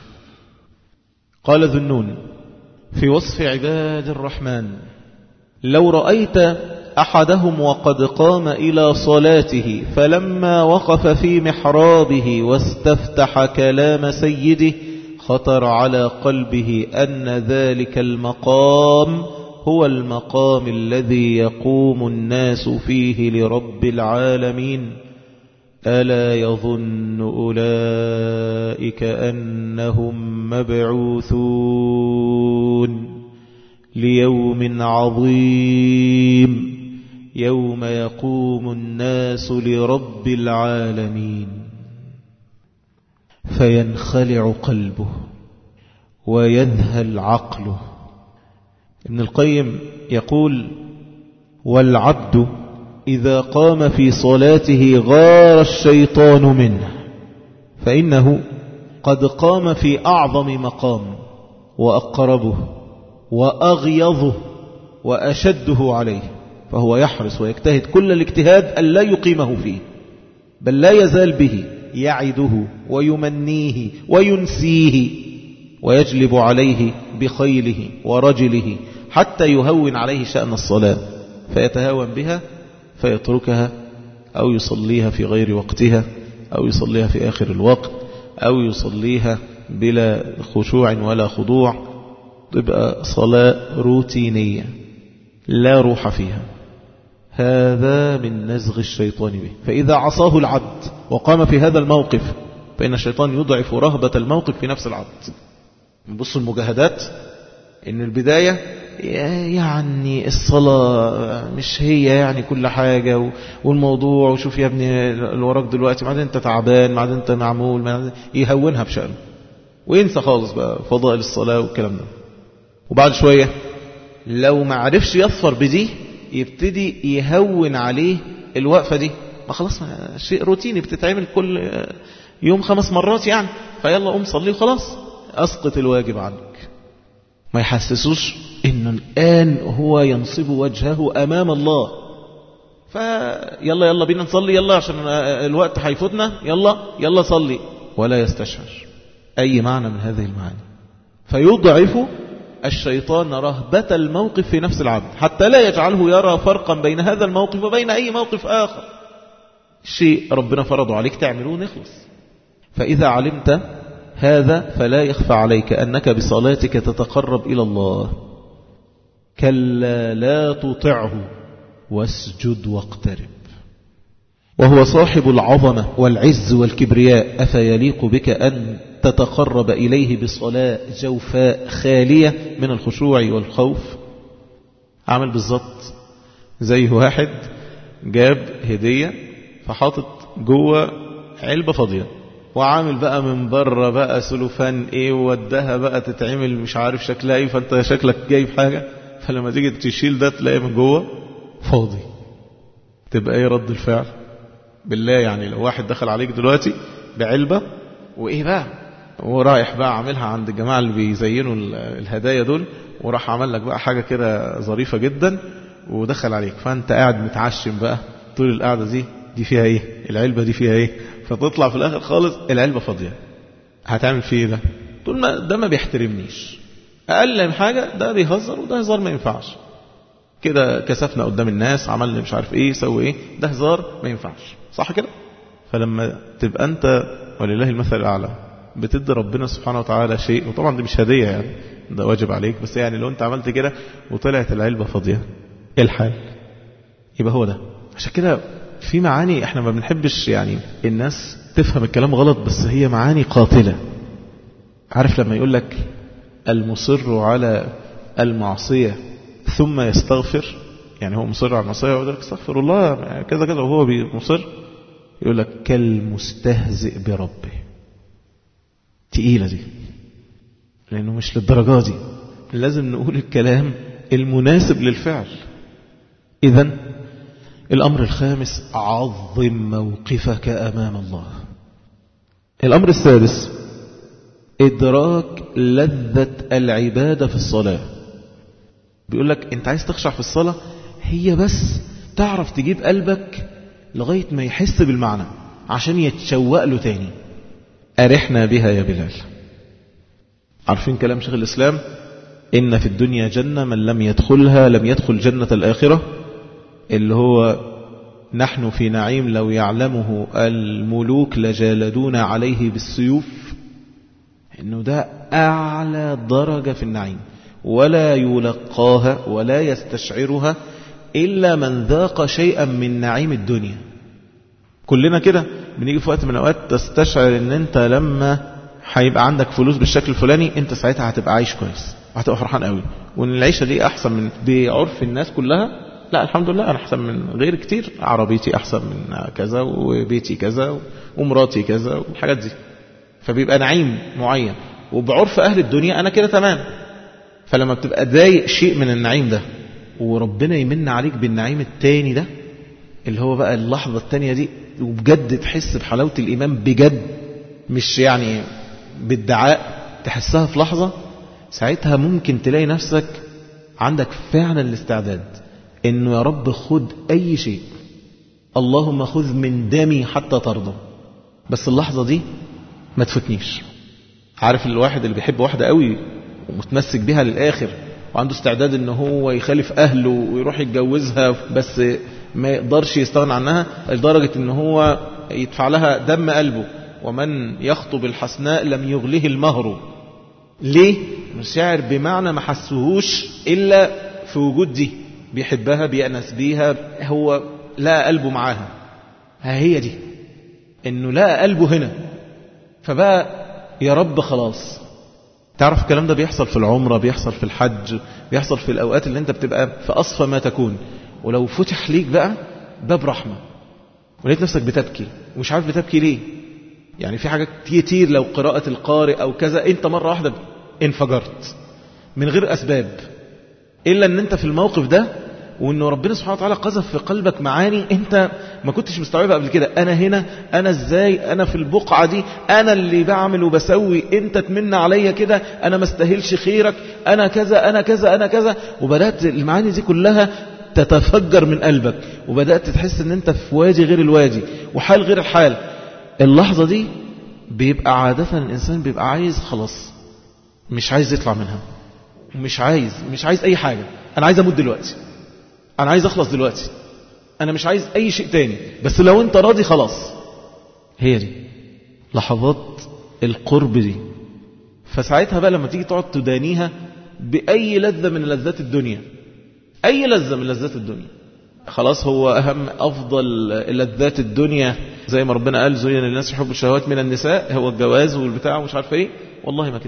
قال ذنون في وصف عباد الرحمن لو رأيت أحدهم وقد قام إلى صلاته فلما وقف في محرابه واستفتح كلام سيده خطر على قلبه أن ذلك المقام هو المقام الذي يقوم الناس فيه لرب العالمين ألا يظن أولئك أنهم مبعوثون ليوم عظيم يوم يقوم الناس لرب العالمين فينخلع قلبه ويذهل عقله ابن القيم يقول والعبد إذا قام في صلاته غار الشيطان منه فإنه قد قام في أعظم مقام وأقربه وأغيظه وأشده عليه فهو يحرص ويجتهد كل الاجتهاد أن لا يقيمه فيه بل لا يزال به يعده ويمنيه وينسيه ويجلب عليه بخيله ورجله حتى يهون عليه شأن الصلاة فيتهاون بها فيتركها أو يصليها في غير وقتها أو يصليها في آخر الوقت أو يصليها بلا خشوع ولا خضوع تبقى صلاة روتينية لا روح فيها هذا من نزغ الشيطان به فإذا عصاه العبد وقام في هذا الموقف فإن الشيطان يضعف رهبة الموقف في نفس العبد نبص المجاهدات إن البداية يعني الصلاة مش هي يعني كل حاجة والموضوع وشوف يا ابني اللي وراك دلوقتي بعدين انت تعبان بعدين انت معمول بعدين يهونها بشأنه وينسى خالص بقى فضائل الصلاة والكلام ده وبعد شوية لو ما عرفش يظفر بدي يبتدي يهون عليه الوقفة دي ما خلاص ما شيء روتيني بتتعمل كل يوم خمس مرات يعني فيلا قوم صلي وخلاص أسقط الواجب عنك ما يحسسوش انه الآن هو ينصب وجهه أمام الله فيلا يلا بينا نصلي يلا عشان الوقت هيفوتنا يلا يلا صلي ولا يستشعر أي معنى من هذه المعاني فيضعف الشيطان رهبة الموقف في نفس العبد حتى لا يجعله يرى فرقا بين هذا الموقف وبين أي موقف آخر شيء ربنا فرضه عليك تعملوه نخلص فإذا علمت هذا فلا يخفى عليك أنك بصلاتك تتقرب إلى الله كلا لا تطعه واسجد واقترب وهو صاحب العظمة والعز والكبرياء أفيليق بك أن تتقرب إليه بصلاة جوفاء خالية من الخشوع والخوف عمل بالضبط زي واحد جاب هدية فحاطط جوه علبة فاضية وعامل بقى من بره بقى سلوفان ايه وودها بقى تتعمل مش عارف شكلها ايه فانت شكلك جايب حاجة فلما تيجي تشيل ده تلاقي من جوه فاضي تبقى ايه رد الفعل بالله يعني لو واحد دخل عليك دلوقتي بعلبة وايه بقى ورايح بقى عاملها عند الجماعة اللي بيزينوا الهدايا دول وراح عمل لك بقى حاجة كده ظريفة جدا ودخل عليك فانت قاعد متعشم بقى طول القعدة دي دي فيها ايه العلبة دي فيها ايه فتطلع في الاخر خالص العلبة فاضية هتعمل فيه ايه ده طول ما ده ما بيحترمنيش اقل من حاجة ده بيهزر وده هزار ما ينفعش كده كسفنا قدام الناس عملنا مش عارف ايه سوي ايه ده هزار ما ينفعش صح كده فلما تبقى انت ولله المثل الاعلى بتدي ربنا سبحانه وتعالى شيء وطبعا دي مش هدية يعني ده واجب عليك بس يعني لو انت عملت كده وطلعت العلبة فاضية ايه الحال يبقى هو ده عشان كده في معاني احنا ما بنحبش يعني الناس تفهم الكلام غلط بس هي معاني قاتلة عارف لما يقول لك المصر على المعصية ثم يستغفر يعني هو مصر على المعصية ويقول لك استغفر الله كذا كذا وهو مصر يقول لك كالمستهزئ بربه تقيلة دي لأنه مش للدرجة دي لازم نقول الكلام المناسب للفعل إذا الأمر الخامس عظم موقفك أمام الله الأمر السادس إدراك لذة العبادة في الصلاة بيقول لك أنت عايز تخشع في الصلاة هي بس تعرف تجيب قلبك لغاية ما يحس بالمعنى عشان يتشوق له تاني أرحنا بها يا بلال عارفين كلام شيخ الإسلام إن في الدنيا جنة من لم يدخلها لم يدخل جنة الآخرة اللي هو نحن في نعيم لو يعلمه الملوك لجالدون عليه بالسيوف انه ده اعلى درجة في النعيم ولا يلقاها ولا يستشعرها الا من ذاق شيئا من نعيم الدنيا كلنا كده بنيجي في وقت من الاوقات تستشعر ان انت لما هيبقى عندك فلوس بالشكل الفلاني انت ساعتها هتبقى عايش كويس وهتبقى فرحان قوي وان العيشة دي احسن من بعرف الناس كلها لا الحمد لله أنا أحسن من غير كتير عربيتي أحسن من كذا وبيتي كذا ومراتي كذا والحاجات دي فبيبقى نعيم معين وبعرف أهل الدنيا أنا كده تمام فلما بتبقى ضايق شيء من النعيم ده وربنا يمن عليك بالنعيم التاني ده اللي هو بقى اللحظة التانية دي وبجد تحس بحلاوة الإيمان بجد مش يعني بالدعاء تحسها في لحظة ساعتها ممكن تلاقي نفسك عندك فعلا الاستعداد انه يا رب خد اي شيء اللهم خذ من دمي حتى ترضى بس اللحظة دي ما تفوتنيش عارف الواحد اللي بيحب واحدة قوي ومتمسك بيها للآخر وعنده استعداد ان هو يخالف اهله ويروح يتجوزها بس ما يقدرش يستغنى عنها لدرجة ان هو يدفع لها دم قلبه ومن يخطب الحسناء لم يغله المهر ليه؟ مشاعر بمعنى ما حسهوش إلا في وجود دي بيحبها بيأنس بيها هو لقى قلبه معاها ها هي دي انه لقى قلبه هنا فبقى يا رب خلاص تعرف الكلام ده بيحصل في العمرة بيحصل في الحج بيحصل في الأوقات اللي انت بتبقى في أصفى ما تكون ولو فتح ليك بقى باب رحمة ولقيت نفسك بتبكي ومش عارف بتبكي ليه يعني في حاجات كتير لو قراءة القارئ أو كذا انت مرة واحدة انفجرت من غير أسباب إلا أن أنت في الموقف ده وأنه ربنا سبحانه وتعالى قذف في قلبك معاني أنت ما كنتش مستوعبها قبل كده أنا هنا أنا إزاي أنا في البقعة دي أنا اللي بعمل وبسوي أنت تمن عليا كده أنا ما استاهلش خيرك أنا كذا أنا كذا أنا كذا وبدأت المعاني دي كلها تتفجر من قلبك وبدأت تحس أن أنت في وادي غير الوادي وحال غير الحال اللحظة دي بيبقى عادة الإنسان بيبقى عايز خلاص مش عايز يطلع منها مش عايز مش عايز أي حاجة أنا عايز أموت دلوقتي أنا عايز أخلص دلوقتي أنا مش عايز أي شيء تاني بس لو أنت راضي خلاص هي دي لحظات القرب دي فساعتها بقى لما تيجي تقعد تدانيها بأي لذة من لذات الدنيا أي لذة من لذات الدنيا خلاص هو أهم أفضل لذات الدنيا زي ما ربنا قال زين للناس يحب الشهوات من النساء هو الجواز والبتاع ومش عارف ايه والله ما كده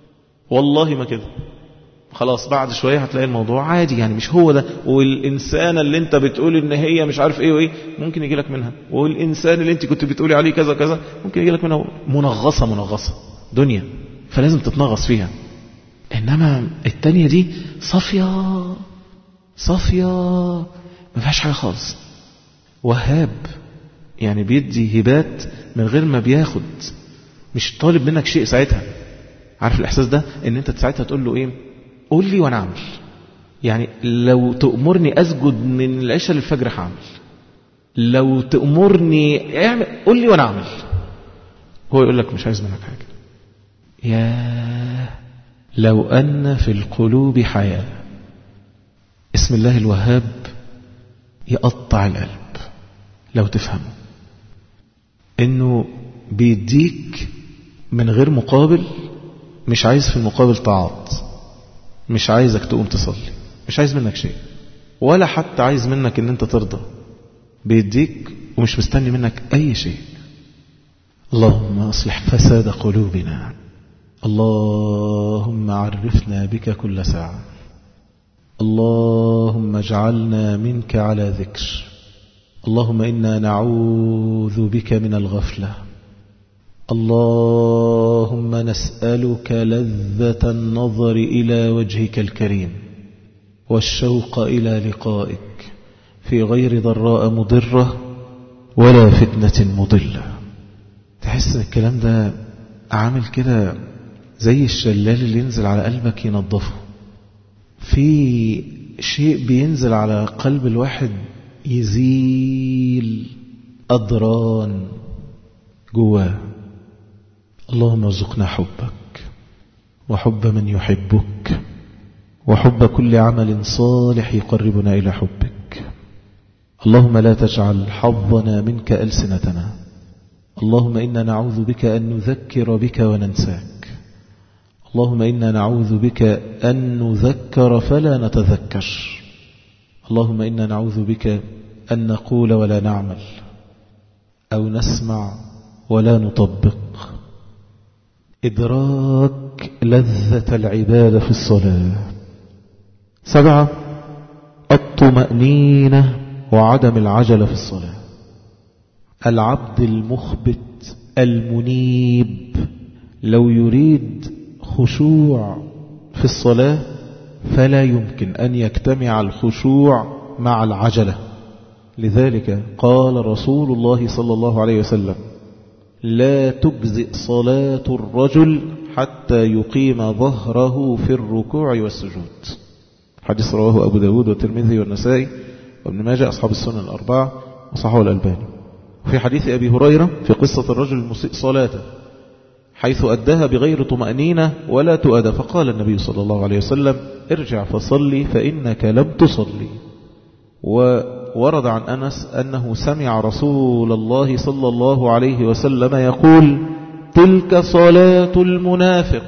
والله ما كده خلاص بعد شوية هتلاقي الموضوع عادي يعني مش هو ده والإنسانة اللي انت بتقول ان هي مش عارف ايه وايه ممكن يجي لك منها والإنسان اللي انت كنت بتقولي عليه كذا كذا ممكن يجي لك منها منغصة منغصة دنيا فلازم تتنغص فيها إنما التانية دي صافية صافية ما فيهاش حاجة خالص وهاب يعني بيدي هبات من غير ما بياخد مش طالب منك شيء ساعتها عارف الإحساس ده ان انت ساعتها تقول له ايه قول لي وانا اعمل يعني لو تأمرني أسجد من العشاء للفجر هعمل لو تأمرني اعمل قول لي وانا اعمل هو يقول لك مش عايز منك حاجة يا لو أن في القلوب حياة اسم الله الوهاب يقطع القلب لو تفهمه انه بيديك من غير مقابل مش عايز في المقابل طاعات مش عايزك تقوم تصلي مش عايز منك شيء ولا حتى عايز منك ان انت ترضى بيديك ومش مستني منك اي شيء اللهم اصلح فساد قلوبنا اللهم عرفنا بك كل ساعة اللهم اجعلنا منك على ذكر اللهم إنا نعوذ بك من الغفلة اللهم نسألك لذة النظر إلى وجهك الكريم والشوق إلى لقائك في غير ضراء مضرة ولا فتنة مضلة تحس الكلام ده عامل كده زي الشلال اللي ينزل على قلبك ينظفه في شيء بينزل على قلب الواحد يزيل أضران جواه اللهم ارزقنا حبك وحب من يحبك وحب كل عمل صالح يقربنا إلى حبك اللهم لا تجعل حظنا منك ألسنتنا اللهم إنا نعوذ بك أن نذكر بك وننساك اللهم إنا نعوذ بك أن نذكر فلا نتذكر اللهم إنا نعوذ بك أن نقول ولا نعمل أو نسمع ولا نطبق إدراك لذة العبادة في الصلاة سبعة الطمأنينة وعدم العجلة في الصلاة العبد المخبت المنيب لو يريد خشوع في الصلاة فلا يمكن أن يجتمع الخشوع مع العجلة لذلك قال رسول الله صلى الله عليه وسلم لا تجزئ صلاة الرجل حتى يقيم ظهره في الركوع والسجود حديث رواه أبو داود والترمذي والنسائي وابن ماجه أصحاب السنن الأربعة وصححه الألباني في حديث أبي هريرة في قصة الرجل المسيء صلاته حيث أداها بغير طمأنينة ولا تؤدى فقال النبي صلى الله عليه وسلم ارجع فصلي فإنك لم تصلي وورد عن أنس أنه سمع رسول الله صلى الله عليه وسلم يقول تلك صلاة المنافق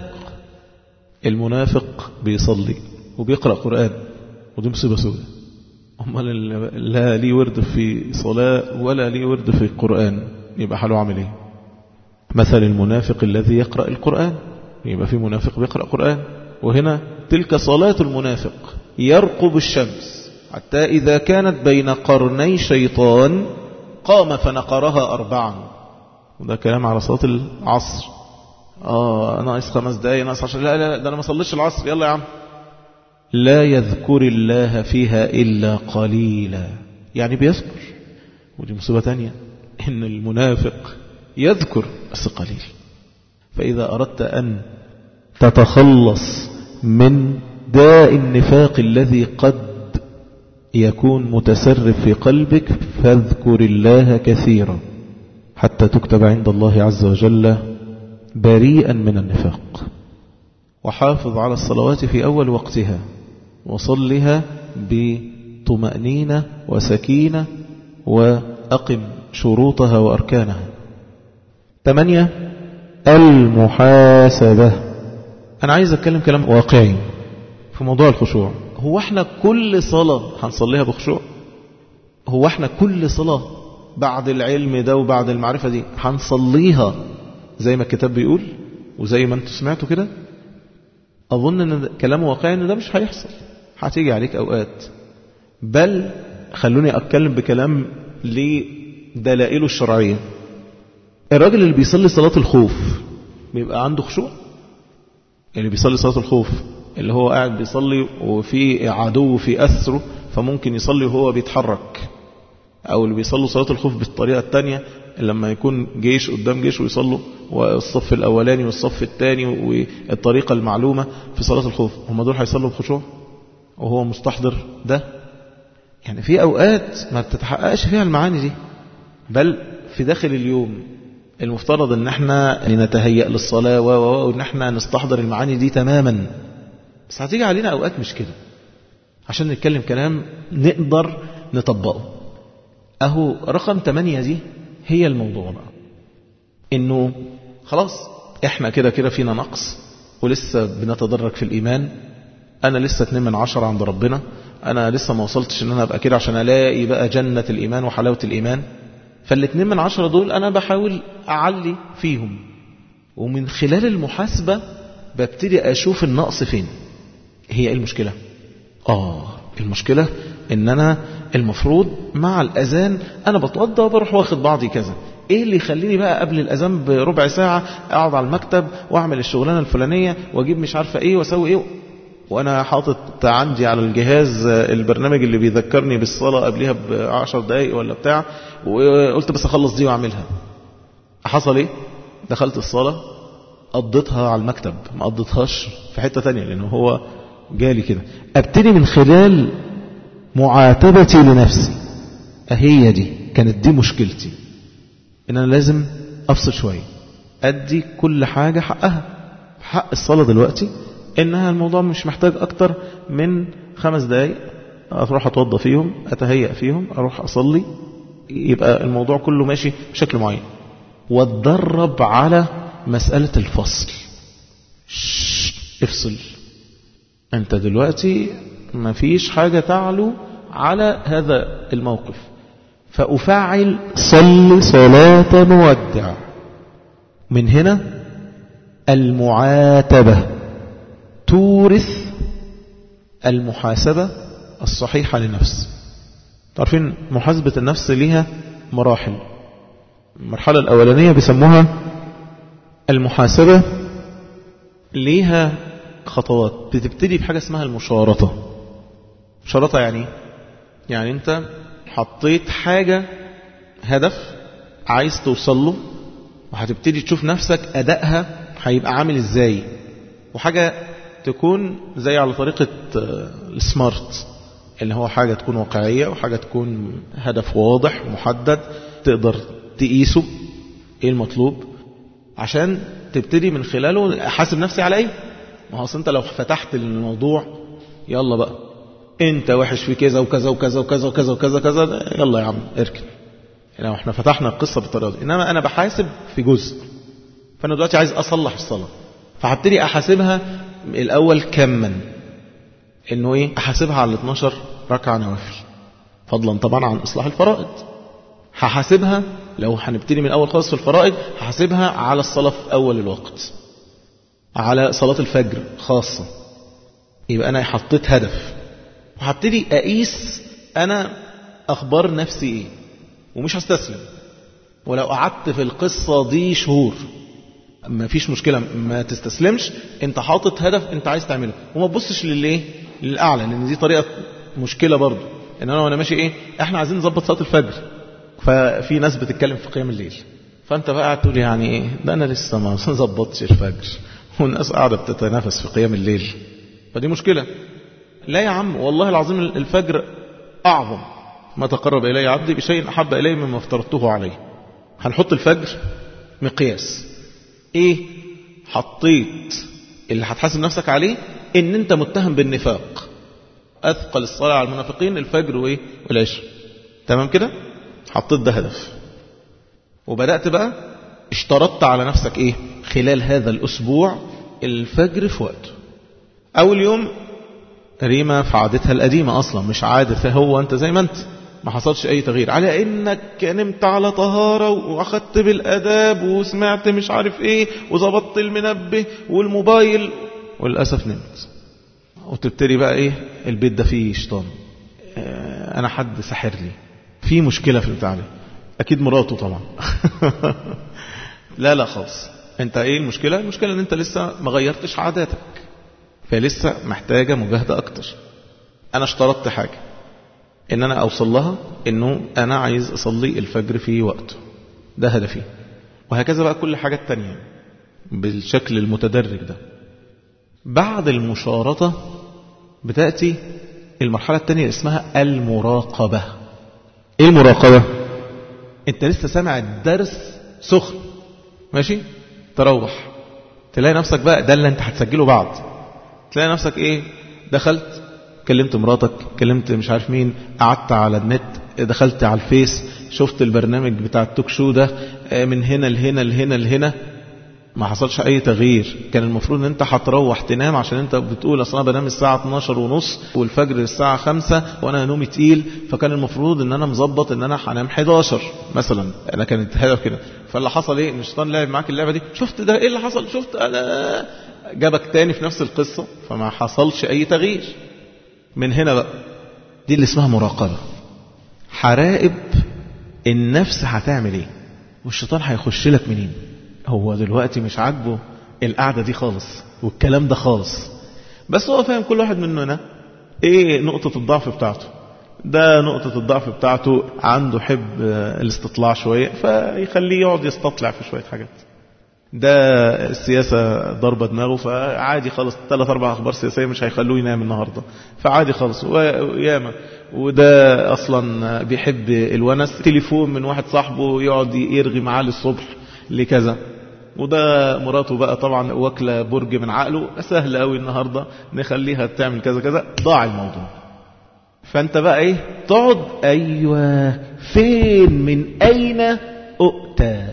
المنافق بيصلي وبيقرأ قرآن ودي مصيبة سودة أمال لا لي ورد في صلاة ولا لي ورد في القرآن يبقى حاله عامل ايه مثل المنافق الذي يقرأ القرآن يبقى في منافق بيقرأ قرآن وهنا تلك صلاة المنافق يرقب الشمس حتى إذا كانت بين قرني شيطان قام فنقرها أربعا وده كلام على صلاة العصر آه ناقص خمس دقايق ناقص عشر لا لا ده أنا ما صليتش العصر يلا يا عم لا يذكر الله فيها إلا قليلا يعني بيذكر ودي مصيبة تانية إن المنافق يذكر بس قليل فإذا أردت أن تتخلص من داء النفاق الذي قد يكون متسرب في قلبك فاذكر الله كثيرا حتى تكتب عند الله عز وجل بريئا من النفاق وحافظ على الصلوات في أول وقتها وصلها بطمأنينة وسكينة وأقم شروطها وأركانها ثمانية المحاسبة أنا عايز أتكلم كلام واقعي في موضوع الخشوع هو احنا كل صلاة هنصليها بخشوع هو احنا كل صلاة بعد العلم ده وبعد المعرفة دي هنصليها زي ما الكتاب بيقول وزي ما انتوا سمعتوا كده أظن أن كلام واقعي أن ده مش هيحصل هتيجي عليك أوقات بل خلوني أتكلم بكلام لدلائله الشرعية الراجل اللي بيصلي صلاة الخوف بيبقى عنده خشوع اللي بيصلي صلاة الخوف اللي هو قاعد بيصلي وفي عدو في أسره فممكن يصلي وهو بيتحرك أو اللي بيصلوا صلاة الخوف بالطريقة التانية لما يكون جيش قدام جيش ويصلوا والصف الأولاني والصف الثاني والطريقة المعلومة في صلاة الخوف هم دول هيصلوا بخشوع وهو مستحضر ده يعني في أوقات ما بتتحققش فيها المعاني دي بل في داخل اليوم المفترض ان احنا نتهيأ للصلاة وان احنا نستحضر المعاني دي تماما بس هتيجي علينا اوقات مش كده عشان نتكلم كلام نقدر نطبقه اهو رقم 8 دي هي الموضوع بقى انه خلاص احنا كده كده فينا نقص ولسه بنتدرج في الايمان انا لسه 2 من عشرة عند ربنا انا لسه ما وصلتش ان انا ابقى كده عشان الاقي بقى جنة الايمان وحلاوة الايمان فالاتنين من عشرة دول أنا بحاول أعلي فيهم ومن خلال المحاسبة ببتدي أشوف النقص فين هي إيه المشكلة آه المشكلة إن أنا المفروض مع الأذان أنا بتوضى وبروح واخد بعضي كذا إيه اللي يخليني بقى قبل الأذان بربع ساعة أقعد على المكتب وأعمل الشغلانة الفلانية وأجيب مش عارفة إيه وأسوي إيه وانا حاطط عندي على الجهاز البرنامج اللي بيذكرني بالصلاة قبلها بعشر دقايق ولا بتاع وقلت بس اخلص دي واعملها حصل ايه دخلت الصلاة قضيتها على المكتب ما قضيتهاش في حتة تانية لانه هو جالي كده ابتدي من خلال معاتبتي لنفسي اهي دي كانت دي مشكلتي ان انا لازم افصل شوية ادي كل حاجة حقها حق الصلاة دلوقتي انها الموضوع مش محتاج اكتر من خمس دقايق اروح اتوضى فيهم اتهيأ فيهم اروح اصلي يبقى الموضوع كله ماشي بشكل معين واتدرب على مسألة الفصل افصل انت دلوقتي مفيش حاجة تعلو على هذا الموقف فأفعل صل صلاة مودع من هنا المعاتبة تورث المحاسبة الصحيحة لنفس تعرفين محاسبة النفس ليها مراحل المرحلة الأولانية بيسموها المحاسبة ليها خطوات بتبتدي بحاجة اسمها المشارطة مشارطة يعني يعني انت حطيت حاجة هدف عايز توصل له وهتبتدي تشوف نفسك أدائها هيبقى عامل ازاي وحاجة تكون زي على طريقة السمارت اللي هو حاجة تكون واقعية وحاجة تكون هدف واضح محدد تقدر تقيسه ايه المطلوب عشان تبتدي من خلاله احاسب نفسي على ايه ما هو انت لو فتحت الموضوع يلا بقى انت وحش في كذا وكذا وكذا وكذا وكذا وكذا كذا يلا يا عم اركن لو احنا فتحنا القصة بالطريقة دي انما انا بحاسب في جزء فانا دلوقتي عايز اصلح الصلاة فهبتدي احاسبها الاول كما انه ايه احاسبها على 12 ركعة نوافل فضلا طبعا عن اصلاح الفرائض هحاسبها لو هنبتدي من اول خالص في الفرائض هحاسبها على الصلاة في اول الوقت على صلاة الفجر خاصة يبقى انا حطيت هدف وهبتدي اقيس انا اخبار نفسي ايه ومش هستسلم ولو قعدت في القصة دي شهور ما فيش مشكلة ما تستسلمش انت حاطط هدف انت عايز تعمله وما تبصش للايه للاعلى لان دي طريقة مشكلة برضو ان انا وانا ماشي ايه احنا عايزين نظبط صلاة الفجر ففي ناس بتتكلم في قيام الليل فانت بقى قاعد تقول يعني ايه ده انا لسه ما ظبطتش الفجر والناس قاعدة بتتنافس في قيام الليل فدي مشكلة لا يا عم والله العظيم الفجر اعظم ما تقرب الي عبدي بشيء احب الي مما افترضته عليه هنحط الفجر مقياس ايه حطيت اللي هتحاسب نفسك عليه ان انت متهم بالنفاق اثقل الصلاة على المنافقين الفجر وايه والعشر تمام كده حطيت ده هدف وبدأت بقى اشترطت على نفسك ايه خلال هذا الاسبوع الفجر في وقته اول يوم ريما في عادتها القديمة اصلا مش عادة هو انت زي ما انت ما حصلش اي تغيير على انك نمت على طهارة واخدت بالاداب وسمعت مش عارف ايه وظبطت المنبه والموبايل وللأسف نمت وتبتدي بقى ايه البيت ده فيه شيطان اه انا حد سحر لي في مشكلة في البتاع ده اكيد مراته طبعا لا لا خالص انت ايه المشكلة المشكلة ان انت لسه ما غيرتش عاداتك فلسه محتاجة مجاهدة اكتر انا اشترطت حاجة ان انا اوصل لها انه انا عايز اصلي الفجر في وقته ده هدفي وهكذا بقى كل حاجة تانية بالشكل المتدرج ده بعد المشارطة بتأتي المرحلة التانية اسمها المراقبة ايه المراقبة انت لسه سامع الدرس سخن ماشي تروح تلاقي نفسك بقى ده اللي انت هتسجله بعد تلاقي نفسك ايه دخلت كلمت مراتك كلمت مش عارف مين قعدت على النت دخلت على الفيس شفت البرنامج بتاع التوك شو ده من هنا لهنا لهنا لهنا ما حصلش اي تغيير كان المفروض ان انت هتروح تنام عشان انت بتقول اصلا بنام الساعة 12 ونص والفجر الساعة 5 وانا نومي تقيل فكان المفروض ان انا مظبط ان انا هنام 11 مثلا انا كانت هدف كده فاللي حصل ايه ان الشيطان لعب معاك اللعبة دي شفت ده ايه اللي حصل شفت انا جابك تاني في نفس القصة فما حصلش اي تغيير من هنا بقى دي اللي اسمها مراقبة حرائب النفس هتعمل ايه والشيطان هيخش لك منين هو دلوقتي مش عاجبه القعدة دي خالص والكلام ده خالص بس هو فاهم كل واحد مننا ايه نقطة الضعف بتاعته ده نقطة الضعف بتاعته عنده حب الاستطلاع شوية فيخليه يقعد يستطلع في شوية حاجات ده السياسة ضربة دماغه فعادي خالص ثلاث أربع أخبار سياسية مش هيخلوه ينام النهاردة فعادي خالص وياما وده أصلا بيحب الونس تليفون من واحد صاحبه يقعد يرغي معاه للصبح لكذا وده مراته بقى طبعا واكلة برج من عقله سهل قوي النهاردة نخليها تعمل كذا كذا ضاع الموضوع فانت بقى ايه تقعد ايوه فين من اين اؤتى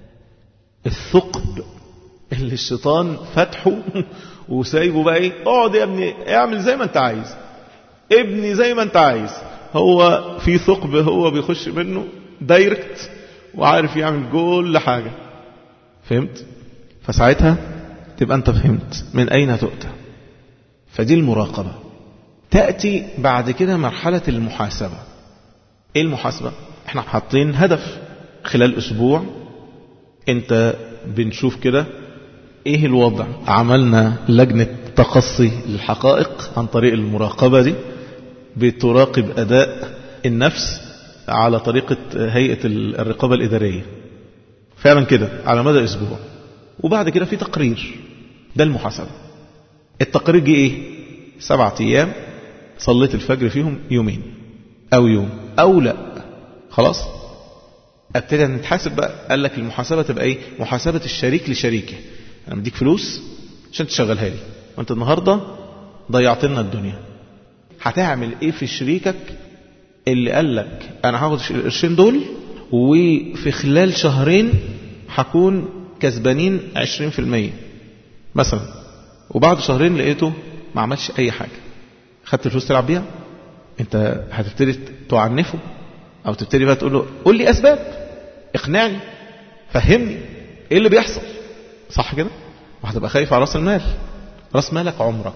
الثقب اللي الشيطان فتحه وسايبه بقى ايه اقعد يا ابني اعمل زي ما انت عايز ابني زي ما انت عايز هو في ثقب هو بيخش منه دايركت وعارف يعمل كل حاجة فهمت فساعتها تبقى انت فهمت من اين تؤتى فدي المراقبة تأتي بعد كده مرحلة المحاسبة ايه المحاسبة احنا حاطين هدف خلال اسبوع انت بنشوف كده ايه الوضع عملنا لجنة تقصي للحقائق عن طريق المراقبة دي بتراقب اداء النفس على طريقة هيئة الرقابة الإدارية فعلا كده على مدى أسبوع وبعد كده في تقرير ده المحاسبة التقرير جه ايه سبعة ايام صليت الفجر فيهم يومين او يوم او لا خلاص ابتدى نتحاسب بقى قال لك المحاسبة تبقى ايه محاسبة الشريك لشريكه انا مديك فلوس عشان تشغلها لي وانت النهاردة ضيعت لنا الدنيا هتعمل ايه في شريكك اللي قال لك انا هاخد القرشين دول وفي خلال شهرين هكون كسبانين 20% مثلا وبعد شهرين لقيته ما عملش اي حاجة خدت الفلوس تلعب بيها انت هتبتدي تعنفه او تبتدي بقى تقول له قول لي اسباب اقنعني فهمني ايه اللي بيحصل صح كده وهتبقى خايف على راس المال راس مالك عمرك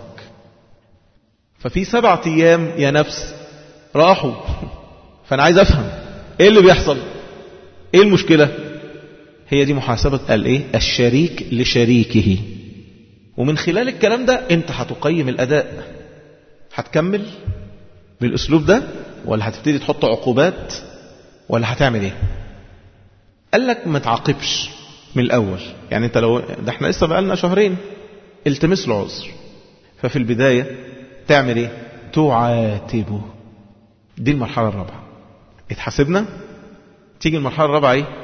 ففي سبعة ايام يا نفس راحوا فانا عايز افهم ايه اللي بيحصل ايه المشكلة هي دي محاسبة الايه الشريك لشريكه ومن خلال الكلام ده انت هتقيم الاداء هتكمل بالاسلوب ده ولا هتبتدي تحط عقوبات ولا هتعمل ايه قال لك ما تعاقبش من الاول يعني انت لو ده احنا لسه بقالنا شهرين التمس له عذر ففي البداية تعمل ايه تعاتبه دي المرحلة الرابعة اتحاسبنا تيجي المرحلة الرابعة ايه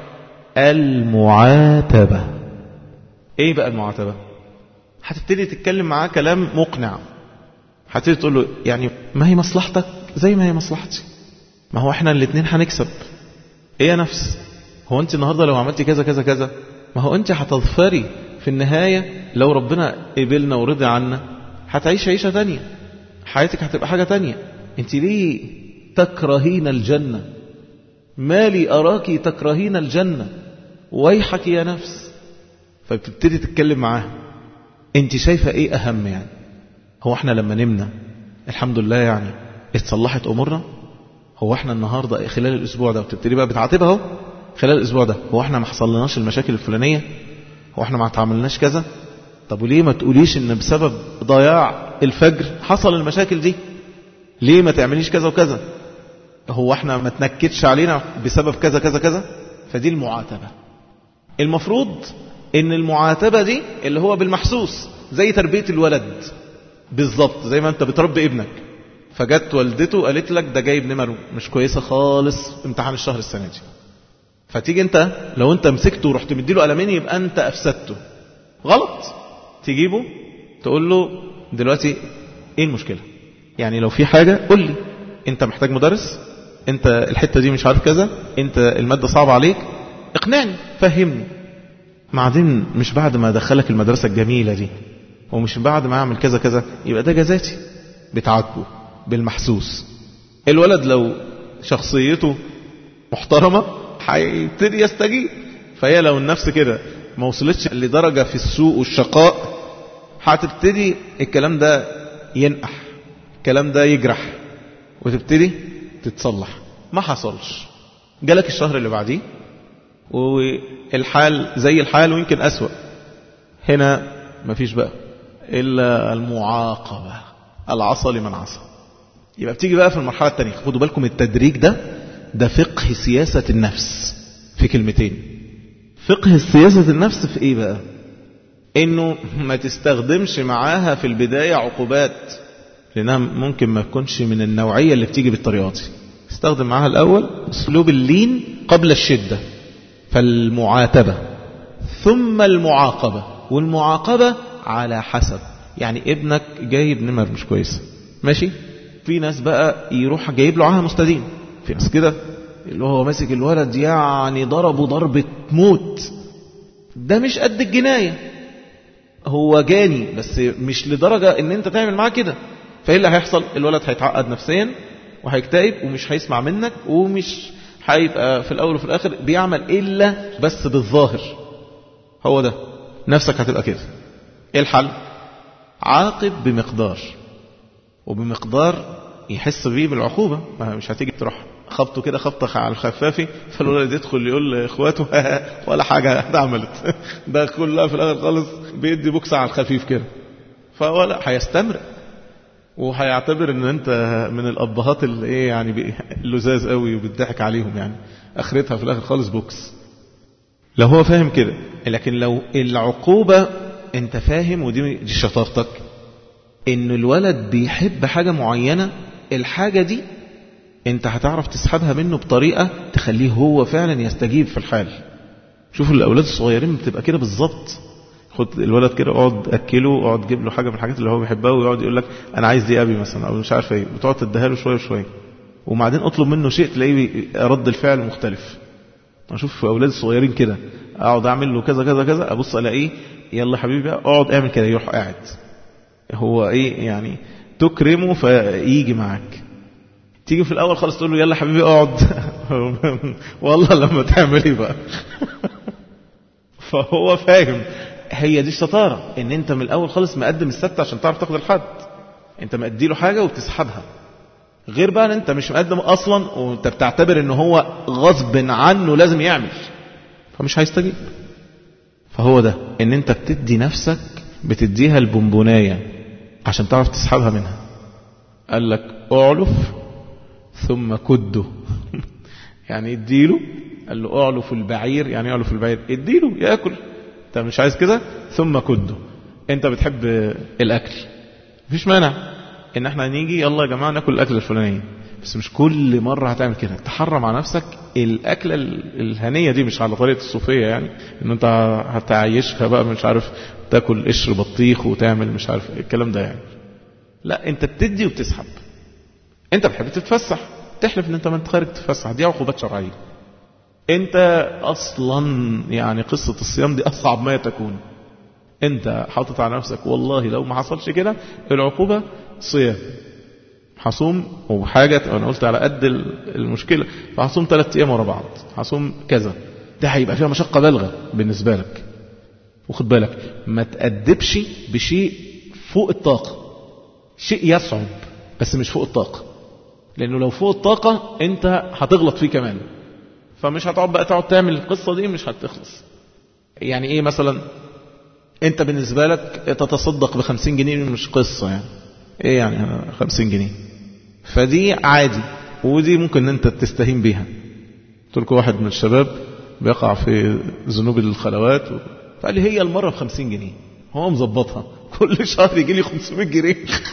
المعاتبة ايه بقى المعاتبة هتبتدي تتكلم معاه كلام مقنع هتبتدي تقول له يعني ما هي مصلحتك زي ما هي مصلحتي ما هو احنا الاثنين هنكسب ايه يا نفس هو انت النهاردة لو عملتي كذا كذا كذا ما هو انت هتظفري في النهاية لو ربنا قبلنا ورضي عنا هتعيش عيشة تانية حياتك هتبقى حاجة تانية انت ليه تكرهين الجنة ما لي أراك تكرهين الجنة ويحك يا نفس فبتبتدي تتكلم معاها انت شايفة ايه اهم يعني هو احنا لما نمنا الحمد لله يعني اتصلحت امورنا هو احنا النهاردة خلال الاسبوع ده وتبتدي بقى بتعاتبها اهو خلال الاسبوع ده هو احنا ما حصلناش المشاكل الفلانية هو احنا ما تعاملناش كذا طب وليه ما تقوليش ان بسبب ضياع الفجر حصل المشاكل دي ليه ما تعمليش كذا وكذا هو احنا ما تنكدش علينا بسبب كذا كذا كذا فدي المعاتبة المفروض ان المعاتبة دي اللي هو بالمحسوس زي تربية الولد بالظبط زي ما انت بتربي ابنك فجت والدته قالت لك ده جايب نمر مش كويسة خالص امتحان الشهر السنة دي فتيجي انت لو انت مسكته ورحت مديله قلمين يبقى انت افسدته غلط تجيبه تقول له دلوقتي ايه المشكلة يعني لو في حاجة قول لي انت محتاج مدرس انت الحتة دي مش عارف كذا انت المادة صعبة عليك اقنعني فهمني بعدين مش بعد ما ادخلك المدرسة الجميلة دي ومش بعد ما اعمل كذا كذا يبقى ده جزاتي بتعاتبه بالمحسوس الولد لو شخصيته محترمة هيبتدي يستجيب فهي لو النفس كده ما وصلتش لدرجة في السوء والشقاء هتبتدي الكلام ده ينقح الكلام ده يجرح وتبتدي تتصلح ما حصلش جالك الشهر اللي بعديه والحال زي الحال ويمكن أسوأ هنا مفيش بقى إلا المعاقبة العصى لمن عصى يبقى بتيجي بقى في المرحلة الثانية خدوا بالكم التدريج ده ده فقه سياسة النفس في كلمتين فقه سياسة النفس في ايه بقى انه ما تستخدمش معاها في البداية عقوبات لانها ممكن ما تكونش من النوعية اللي بتيجي بالطريقة دي استخدم معاها الاول اسلوب اللين قبل الشدة فالمعاتبة ثم المعاقبة والمعاقبة على حسب يعني ابنك جايب نمر مش كويسة ماشي في ناس بقى يروح جايب له عاهة مستديم في ناس كده اللي هو ماسك الولد يعني ضربه ضربة موت ده مش قد الجناية هو جاني بس مش لدرجة ان انت تعمل معاه كده فايه اللي هيحصل الولد هيتعقد نفسيا وهيكتئب ومش هيسمع منك ومش هيبقى في الاول وفي الاخر بيعمل الا بس بالظاهر هو ده نفسك هتبقى كده ايه الحل عاقب بمقدار وبمقدار يحس بيه بالعقوبة ما مش هتيجي تروح خبطه كده خبطة على الخفافي فالولد يدخل يقول لاخواته ولا حاجة اتعملت ده كلها في الاخر خالص بيدي بوكس على الخفيف كده فولا هيستمر وهيعتبر ان انت من الابهات اللي ايه يعني اللزاز قوي وبتضحك عليهم يعني اخرتها في الاخر خالص بوكس لو هو فاهم كده لكن لو العقوبة انت فاهم ودي دي شطارتك ان الولد بيحب حاجة معينة الحاجة دي انت هتعرف تسحبها منه بطريقة تخليه هو فعلا يستجيب في الحال شوفوا الاولاد الصغيرين بتبقى كده بالظبط خد الولد كده اقعد اكله اقعد جيب له حاجه من الحاجات اللي هو بيحبها ويقعد يقول لك انا عايز دي ابي مثلا او مش عارف ايه بتقعد تديها له شويه شويه وبعدين اطلب منه شيء تلاقيه رد الفعل مختلف اشوف اولاد الصغيرين كده اقعد اعمل له كذا كذا كذا ابص الاقيه يلا حبيبي اقعد اعمل كده يروح قاعد هو ايه يعني تكرمه فيجي معاك تيجي في الاول خالص تقول له يلا حبيبي اقعد والله لما تعمل ايه بقى فهو فاهم هي دي الشطاره ان انت من الاول خالص مقدم السبت عشان تعرف تاخد الحد انت مدي له حاجه وبتسحبها غير بقى ان انت مش مقدم اصلا وانت بتعتبر ان هو غصب عنه لازم يعمل فمش هيستجيب فهو ده ان انت بتدي نفسك بتديها البونبونايه عشان تعرف تسحبها منها قال لك اعلف ثم كده يعني اديله قال له اعلف البعير يعني اعلف البعير اديله ياكل انت مش عايز كده ثم كده انت بتحب الاكل مفيش مانع ان احنا نيجي يلا يا جماعه ناكل الاكل الفلانيه بس مش كل مرة هتعمل كده تحرم على نفسك الأكلة الهنية دي مش على طريقة الصوفية يعني ان انت هتعيشها بقى مش عارف تاكل قشر بطيخ وتعمل مش عارف الكلام ده يعني لا انت بتدي وبتسحب انت بتحب تتفسح تحلف ان انت ما انت خارج تتفسح دي عقوبات شرعية انت اصلا يعني قصة الصيام دي اصعب ما تكون انت حاطط على نفسك والله لو ما حصلش كده العقوبة صيام هصوم وحاجة انا قلت على قد المشكلة فهصوم ثلاث ايام ورا بعض هصوم كذا ده هيبقى فيها مشقة بالغة بالنسبة لك وخد بالك ما تأدبش بشيء فوق الطاقة شيء يصعب بس مش فوق الطاقة لانه لو فوق الطاقة انت هتغلط فيه كمان فمش هتقعد بقى تقعد تعمل القصة دي مش هتخلص يعني ايه مثلا انت بالنسبة لك تتصدق بخمسين جنيه مش قصة يعني ايه يعني خمسين جنيه فدي عادي ودي ممكن انت تستهين بيها قلت لكم واحد من الشباب بيقع في ذنوب الخلوات فقال لي هي المرة ب 50 جنيه هو مظبطها كل شهر يجي لي 500 جنيه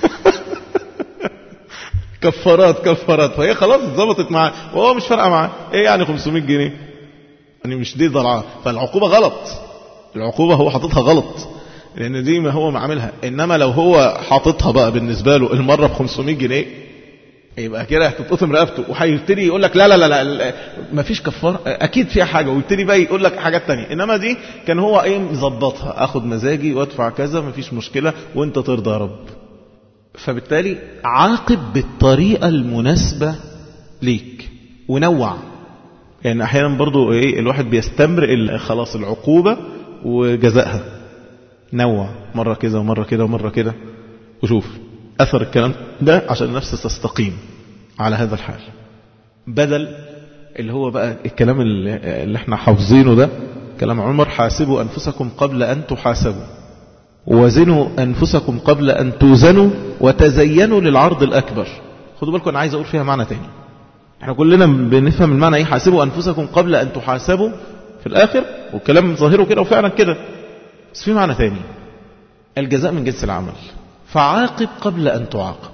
كفارات كفارات فهي خلاص ظبطت معاه وهو مش فارقه معاه ايه يعني 500 جنيه يعني مش دي ضلعه فالعقوبه غلط العقوبه هو حاططها غلط لان دي ما هو معاملها انما لو هو حاططها بقى بالنسبه له المره ب 500 جنيه يبقى كده هتتقطم رقبته وهيبتدي يقول لك لا لا لا لا ما فيش كفاره اكيد فيها حاجه ويبتدي بقى يقول لك حاجات تانية انما دي كان هو ايه مظبطها اخد مزاجي وادفع كذا ما فيش مشكله وانت ترضى يا رب فبالتالي عاقب بالطريقه المناسبه ليك ونوع يعني احيانا برضو ايه الواحد بيستمرئ خلاص العقوبه وجزائها نوع مره كده ومره كده ومره كده وشوف أثر الكلام ده عشان النفس تستقيم على هذا الحال بدل اللي هو بقى الكلام اللي احنا حافظينه ده كلام عمر حاسبوا أنفسكم قبل أن تحاسبوا وزنوا أنفسكم قبل أن توزنوا وتزينوا للعرض الأكبر خدوا بالكم أنا عايز أقول فيها معنى تاني احنا كلنا بنفهم المعنى ايه حاسبوا أنفسكم قبل أن تحاسبوا في الآخر والكلام ظاهره كده وفعلا كده بس في معنى تاني الجزاء من جنس العمل فعاقب قبل أن تعاقب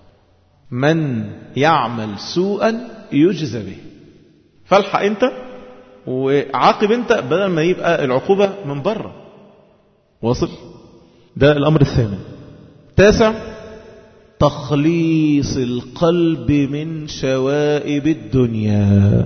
من يعمل سوءا يجزى به فالحق أنت وعاقب أنت بدل ما يبقى العقوبة من بره واصل ده الأمر الثامن تاسع تخليص القلب من شوائب الدنيا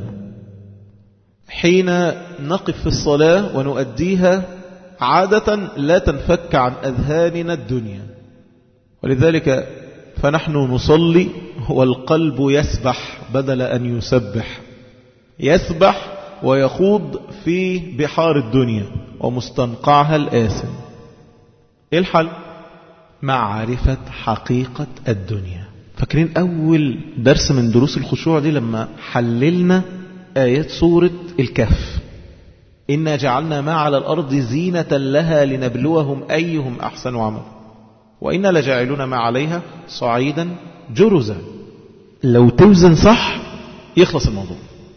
حين نقف في الصلاة ونؤديها عادة لا تنفك عن أذهاننا الدنيا ولذلك فنحن نصلي والقلب يسبح بدل أن يسبح يسبح ويخوض في بحار الدنيا ومستنقعها الآثم إيه الحل؟ معرفة حقيقة الدنيا فاكرين أول درس من دروس الخشوع دي لما حللنا آيات سورة الكهف إنا جعلنا ما على الأرض زينة لها لنبلوهم أيهم أحسن عمل وإنا لجاعلون ما عليها صعيدا جرزا لو توزن صح يخلص الموضوع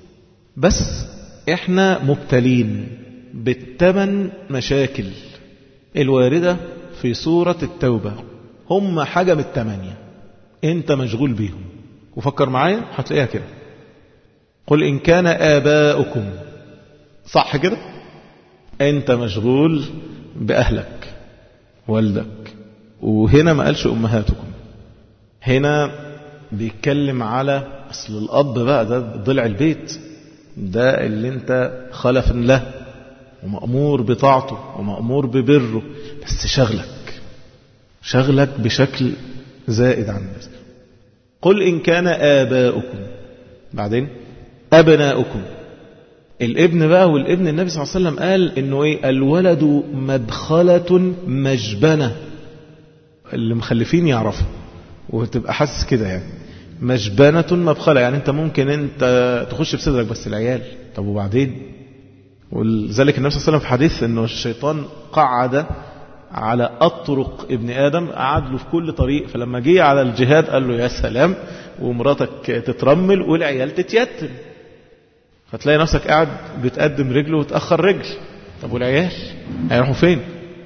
بس احنا مبتلين بالثمن مشاكل الواردة في سورة التوبة هم حاجة من الثمانية انت مشغول بيهم وفكر معايا هتلاقيها كده قل إن كان آباؤكم صح كده انت مشغول بأهلك والدك وهنا ما قالش أمهاتكم هنا بيتكلم على أصل الأب بقى ده ضلع البيت ده اللي انت خلف له ومأمور بطاعته ومأمور ببره بس شغلك شغلك بشكل زائد عن الناس قل إن كان آباؤكم بعدين أبناؤكم الابن بقى والابن النبي صلى الله عليه وسلم قال انه ايه الولد مدخلة مجبنة اللي مخلفين يعرفها وتبقى حاسس كده يعني مجبنة مبخلة يعني انت ممكن انت تخش بصدرك بس العيال طب وبعدين ولذلك النبي صلى الله عليه وسلم في حديث انه الشيطان قعد على أطرق ابن آدم قعد له في كل طريق فلما جه على الجهاد قال له يا سلام ومراتك تترمل والعيال تتيتم فتلاقي نفسك قاعد بتقدم رجل وتأخر رجل طب والعيال هيروحوا فين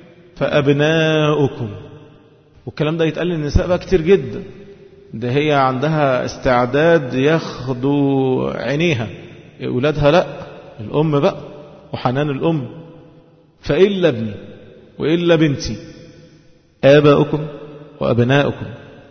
فأبناؤكم والكلام ده يتقال للنساء بقى كتير جدا ده هي عندها استعداد ياخدوا عينيها أولادها لا الأم بقى وحنان الأم فإلا ابني وإلا بنتي آباؤكم وأبناؤكم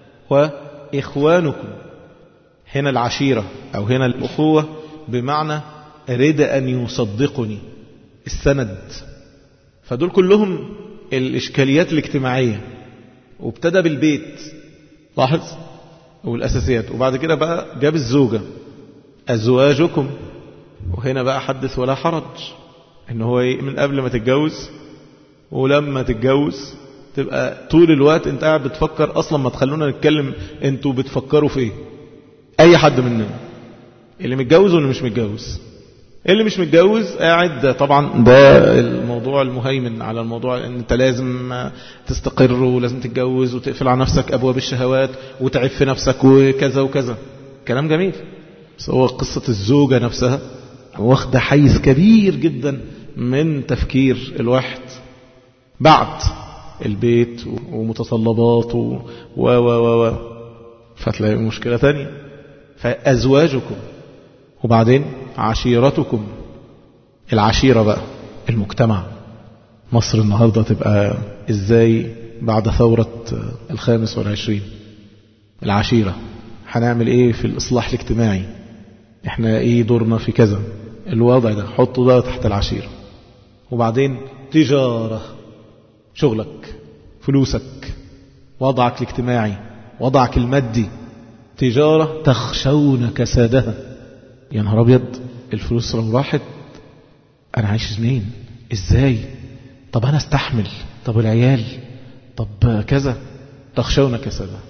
وإخوانكم هنا العشيرة أو هنا الأخوة بمعنى أريد أن يصدقني السند فدول كلهم الإشكاليات الاجتماعية وابتدى بالبيت لاحظ والأساسيات وبعد كده بقى جاب الزوجة أزواجكم وهنا بقى حدث ولا حرج إن هو من قبل ما تتجوز ولما تتجوز تبقى طول الوقت انت قاعد بتفكر اصلا ما تخلونا نتكلم انتوا بتفكروا في ايه اي حد مننا اللي متجوز واللي مش متجوز اللي مش متجوز قاعد طبعا ده الموضوع المهيمن على الموضوع ان انت لازم تستقر ولازم تتجوز وتقفل على نفسك ابواب الشهوات وتعف نفسك وكذا وكذا كلام جميل بس هو قصة الزوجة نفسها واخدة حيز كبير جدا من تفكير الواحد بعد البيت ومتطلباته و و و و فتلاقي مشكلة تانية فأزواجكم وبعدين عشيرتكم العشيرة بقى المجتمع مصر النهاردة تبقى ازاي بعد ثورة الخامس والعشرين العشيرة هنعمل ايه في الاصلاح الاجتماعي احنا ايه دورنا في كذا الوضع ده حطه ده تحت العشيرة وبعدين تجارة شغلك فلوسك وضعك الاجتماعي وضعك المادي تجارة تخشون كسادها يا نهار ابيض الفلوس لو راحت انا عايش منين ازاي طب انا استحمل طب العيال طب كذا تخشون كسادها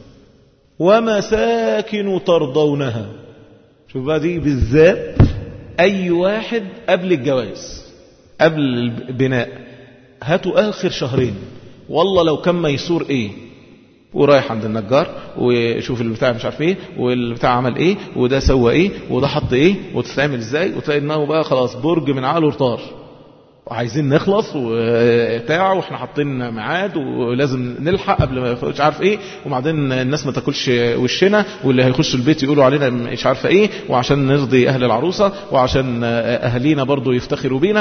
ومساكن ترضونها شوف بقى دي بالذات اي واحد قبل الجواز قبل البناء هاتوا اخر شهرين والله لو كان ميسور ايه ورايح عند النجار وشوف البتاع مش عارف ايه والبتاع عمل ايه وده سوى ايه وده حط ايه وتتعمل ازاي وتلاقي دماغه بقى خلاص برج من عقله ارطار وعايزين نخلص وبتاع واحنا حاطين ميعاد ولازم نلحق قبل ما مش عارف ايه وبعدين الناس ما تاكلش وشنا واللي هيخشوا البيت يقولوا علينا مش عارفه ايه وعشان نرضي اهل العروسه وعشان اهالينا برضو يفتخروا بينا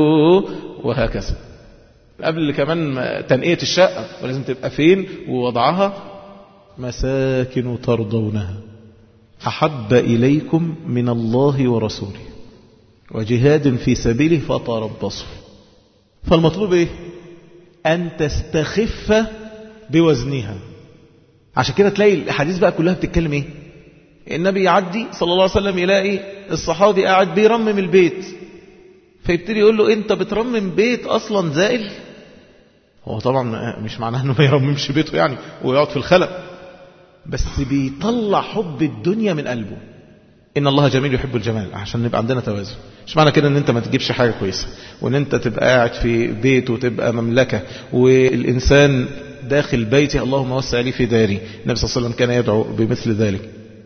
وهكذا قبل كمان تنقية الشقة ولازم تبقى فين ووضعها مساكن ترضونها أحب إليكم من الله ورسوله وجهاد في سبيله فتربصوا فالمطلوب ايه ان تستخف بوزنها عشان كده تلاقي الحديث بقى كلها بتتكلم ايه النبي يعدي صلى الله عليه وسلم يلاقي الصحابي قاعد بيرمم البيت فيبتدي يقول له انت بترمم بيت اصلا زائل هو طبعا مش معناه انه ما يرممش بيته يعني ويقعد في الخلق بس بيطلع حب الدنيا من قلبه ان الله جميل يحب الجمال عشان نبقى عندنا توازن مش معنى كده ان انت ما تجيبش حاجة كويسة وان انت تبقى قاعد في بيت وتبقى مملكة والانسان داخل بيتي اللهم وسع لي في داري النبي صلى الله عليه وسلم كان يدعو بمثل ذلك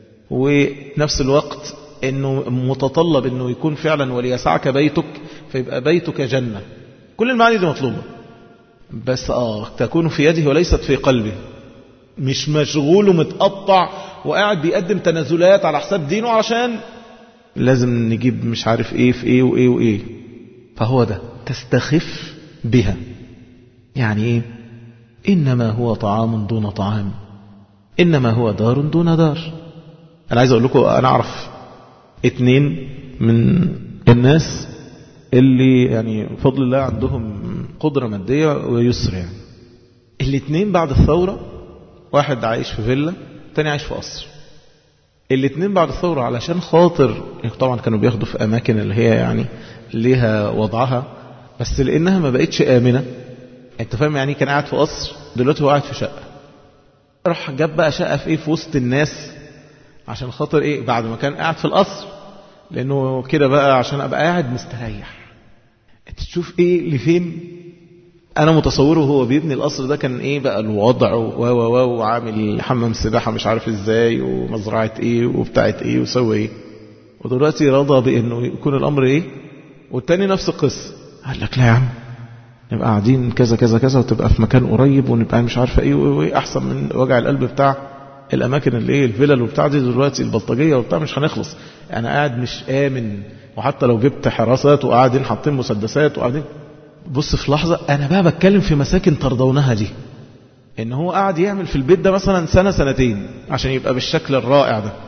ونفس الوقت انه متطلب انه يكون فعلا وليسعك بيتك فيبقى بيتك جنة كل المعاني دي مطلوبة بس اه تكون في يده وليست في قلبه مش مشغول ومتقطع وقاعد بيقدم تنازلات على حساب دينه عشان لازم نجيب مش عارف ايه في ايه وايه وايه فهو ده تستخف بها يعني ايه انما هو طعام دون طعام انما هو دار دون دار انا عايز اقول لكم انا اعرف اتنين من الناس اللي يعني بفضل الله عندهم قدرة مادية ويسر يعني الاتنين بعد الثورة واحد عايش في فيلا تاني عايش في قصر الاتنين بعد الثورة علشان خاطر طبعا كانوا بياخدوا في أماكن اللي هي يعني ليها وضعها بس لأنها ما بقتش آمنة انت فاهم يعني كان قاعد في قصر دلوقتي هو قاعد في شقة راح جاب بقى شقة في ايه في وسط الناس عشان خاطر ايه بعد ما كان قاعد في القصر لانه كده بقى عشان ابقى قاعد مستريح انت تشوف ايه لفين انا متصوره هو بيبني القصر ده كان ايه بقى الوضع و و و وعامل حمام سباحه مش عارف ازاي ومزرعه ايه وبتاعه ايه وسوى ايه ودلوقتي رضى بانه يكون الامر ايه والتاني نفس القصه قال لك لا يا عم نبقى قاعدين كذا كذا كذا وتبقى في مكان قريب ونبقى مش عارفه ايه وايه احسن من وجع القلب بتاع الاماكن اللي ايه الفلل وبتاع دي دلوقتي البلطجيه وبتاع مش هنخلص انا قاعد مش امن وحتى لو جبت حراسات وقاعدين حاطين مسدسات وقاعدين بص في لحظة أنا بقى بتكلم في مساكن ترضونها دي إن هو قاعد يعمل في البيت ده مثلا سنة سنتين عشان يبقى بالشكل الرائع ده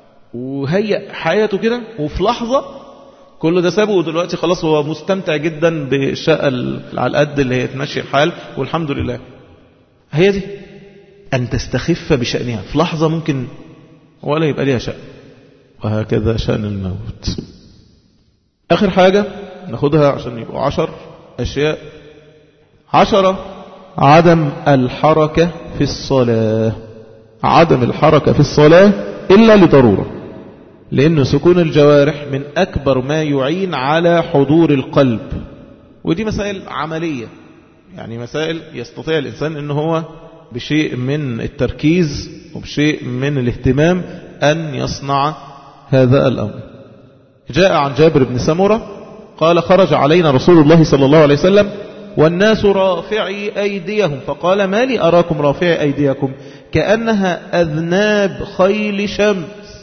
وهيئ حياته كده وفي لحظة كل ده سابه ودلوقتي خلاص هو مستمتع جدا بالشقة على القد اللي هي تمشي الحال والحمد لله هي دي أن تستخف بشأنها في لحظة ممكن ولا يبقى ليها شأن وهكذا شأن الموت آخر حاجة ناخدها عشان يبقوا عشر أشياء عشرة عدم الحركة في الصلاة عدم الحركة في الصلاة إلا لضرورة لأن سكون الجوارح من أكبر ما يعين على حضور القلب ودي مسائل عملية يعني مسائل يستطيع الإنسان أنه هو بشيء من التركيز وبشيء من الاهتمام أن يصنع هذا الأمر جاء عن جابر بن سمرة قال خرج علينا رسول الله صلى الله عليه وسلم والناس رافعي أيديهم فقال ما لي أراكم رافعي أيديكم كأنها أذناب خيل شمس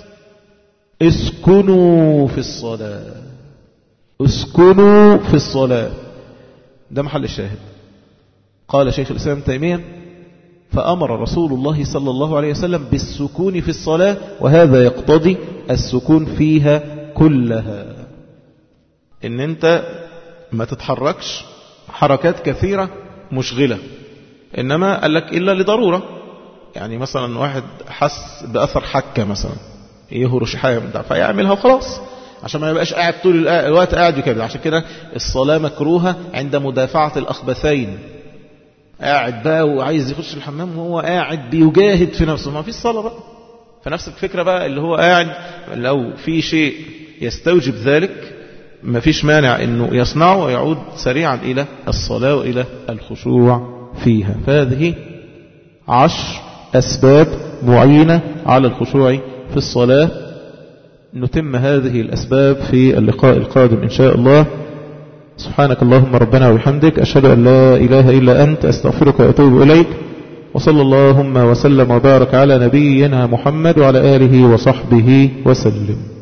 اسكنوا في الصلاة اسكنوا في الصلاة ده محل الشاهد قال شيخ الإسلام تيمية فأمر رسول الله صلى الله عليه وسلم بالسكون في الصلاة وهذا يقتضي السكون فيها كلها ان انت ما تتحركش حركات كثيرة مشغلة انما قال لك الا لضرورة يعني مثلا واحد حس بأثر حكة مثلا يهرش حاجة من ده فيعملها وخلاص عشان ما يبقاش قاعد طول الوقت قاعد كده عشان كده الصلاة مكروهة عند مدافعة الأخبثين قاعد بقى وعايز يخش الحمام وهو قاعد بيجاهد في نفسه ما فيش صلاة بقى فنفس الفكرة بقى اللي هو قاعد لو في شيء يستوجب ذلك ما فيش مانع انه يصنعه ويعود سريعا الى الصلاة والى الخشوع فيها فهذه عشر اسباب معينة على الخشوع في الصلاة نتم هذه الاسباب في اللقاء القادم ان شاء الله سبحانك اللهم ربنا وبحمدك أشهد أن لا إله إلا أنت أستغفرك وأتوب إليك وصلى اللهم وسلم وبارك على نبينا محمد وعلى آله وصحبه وسلم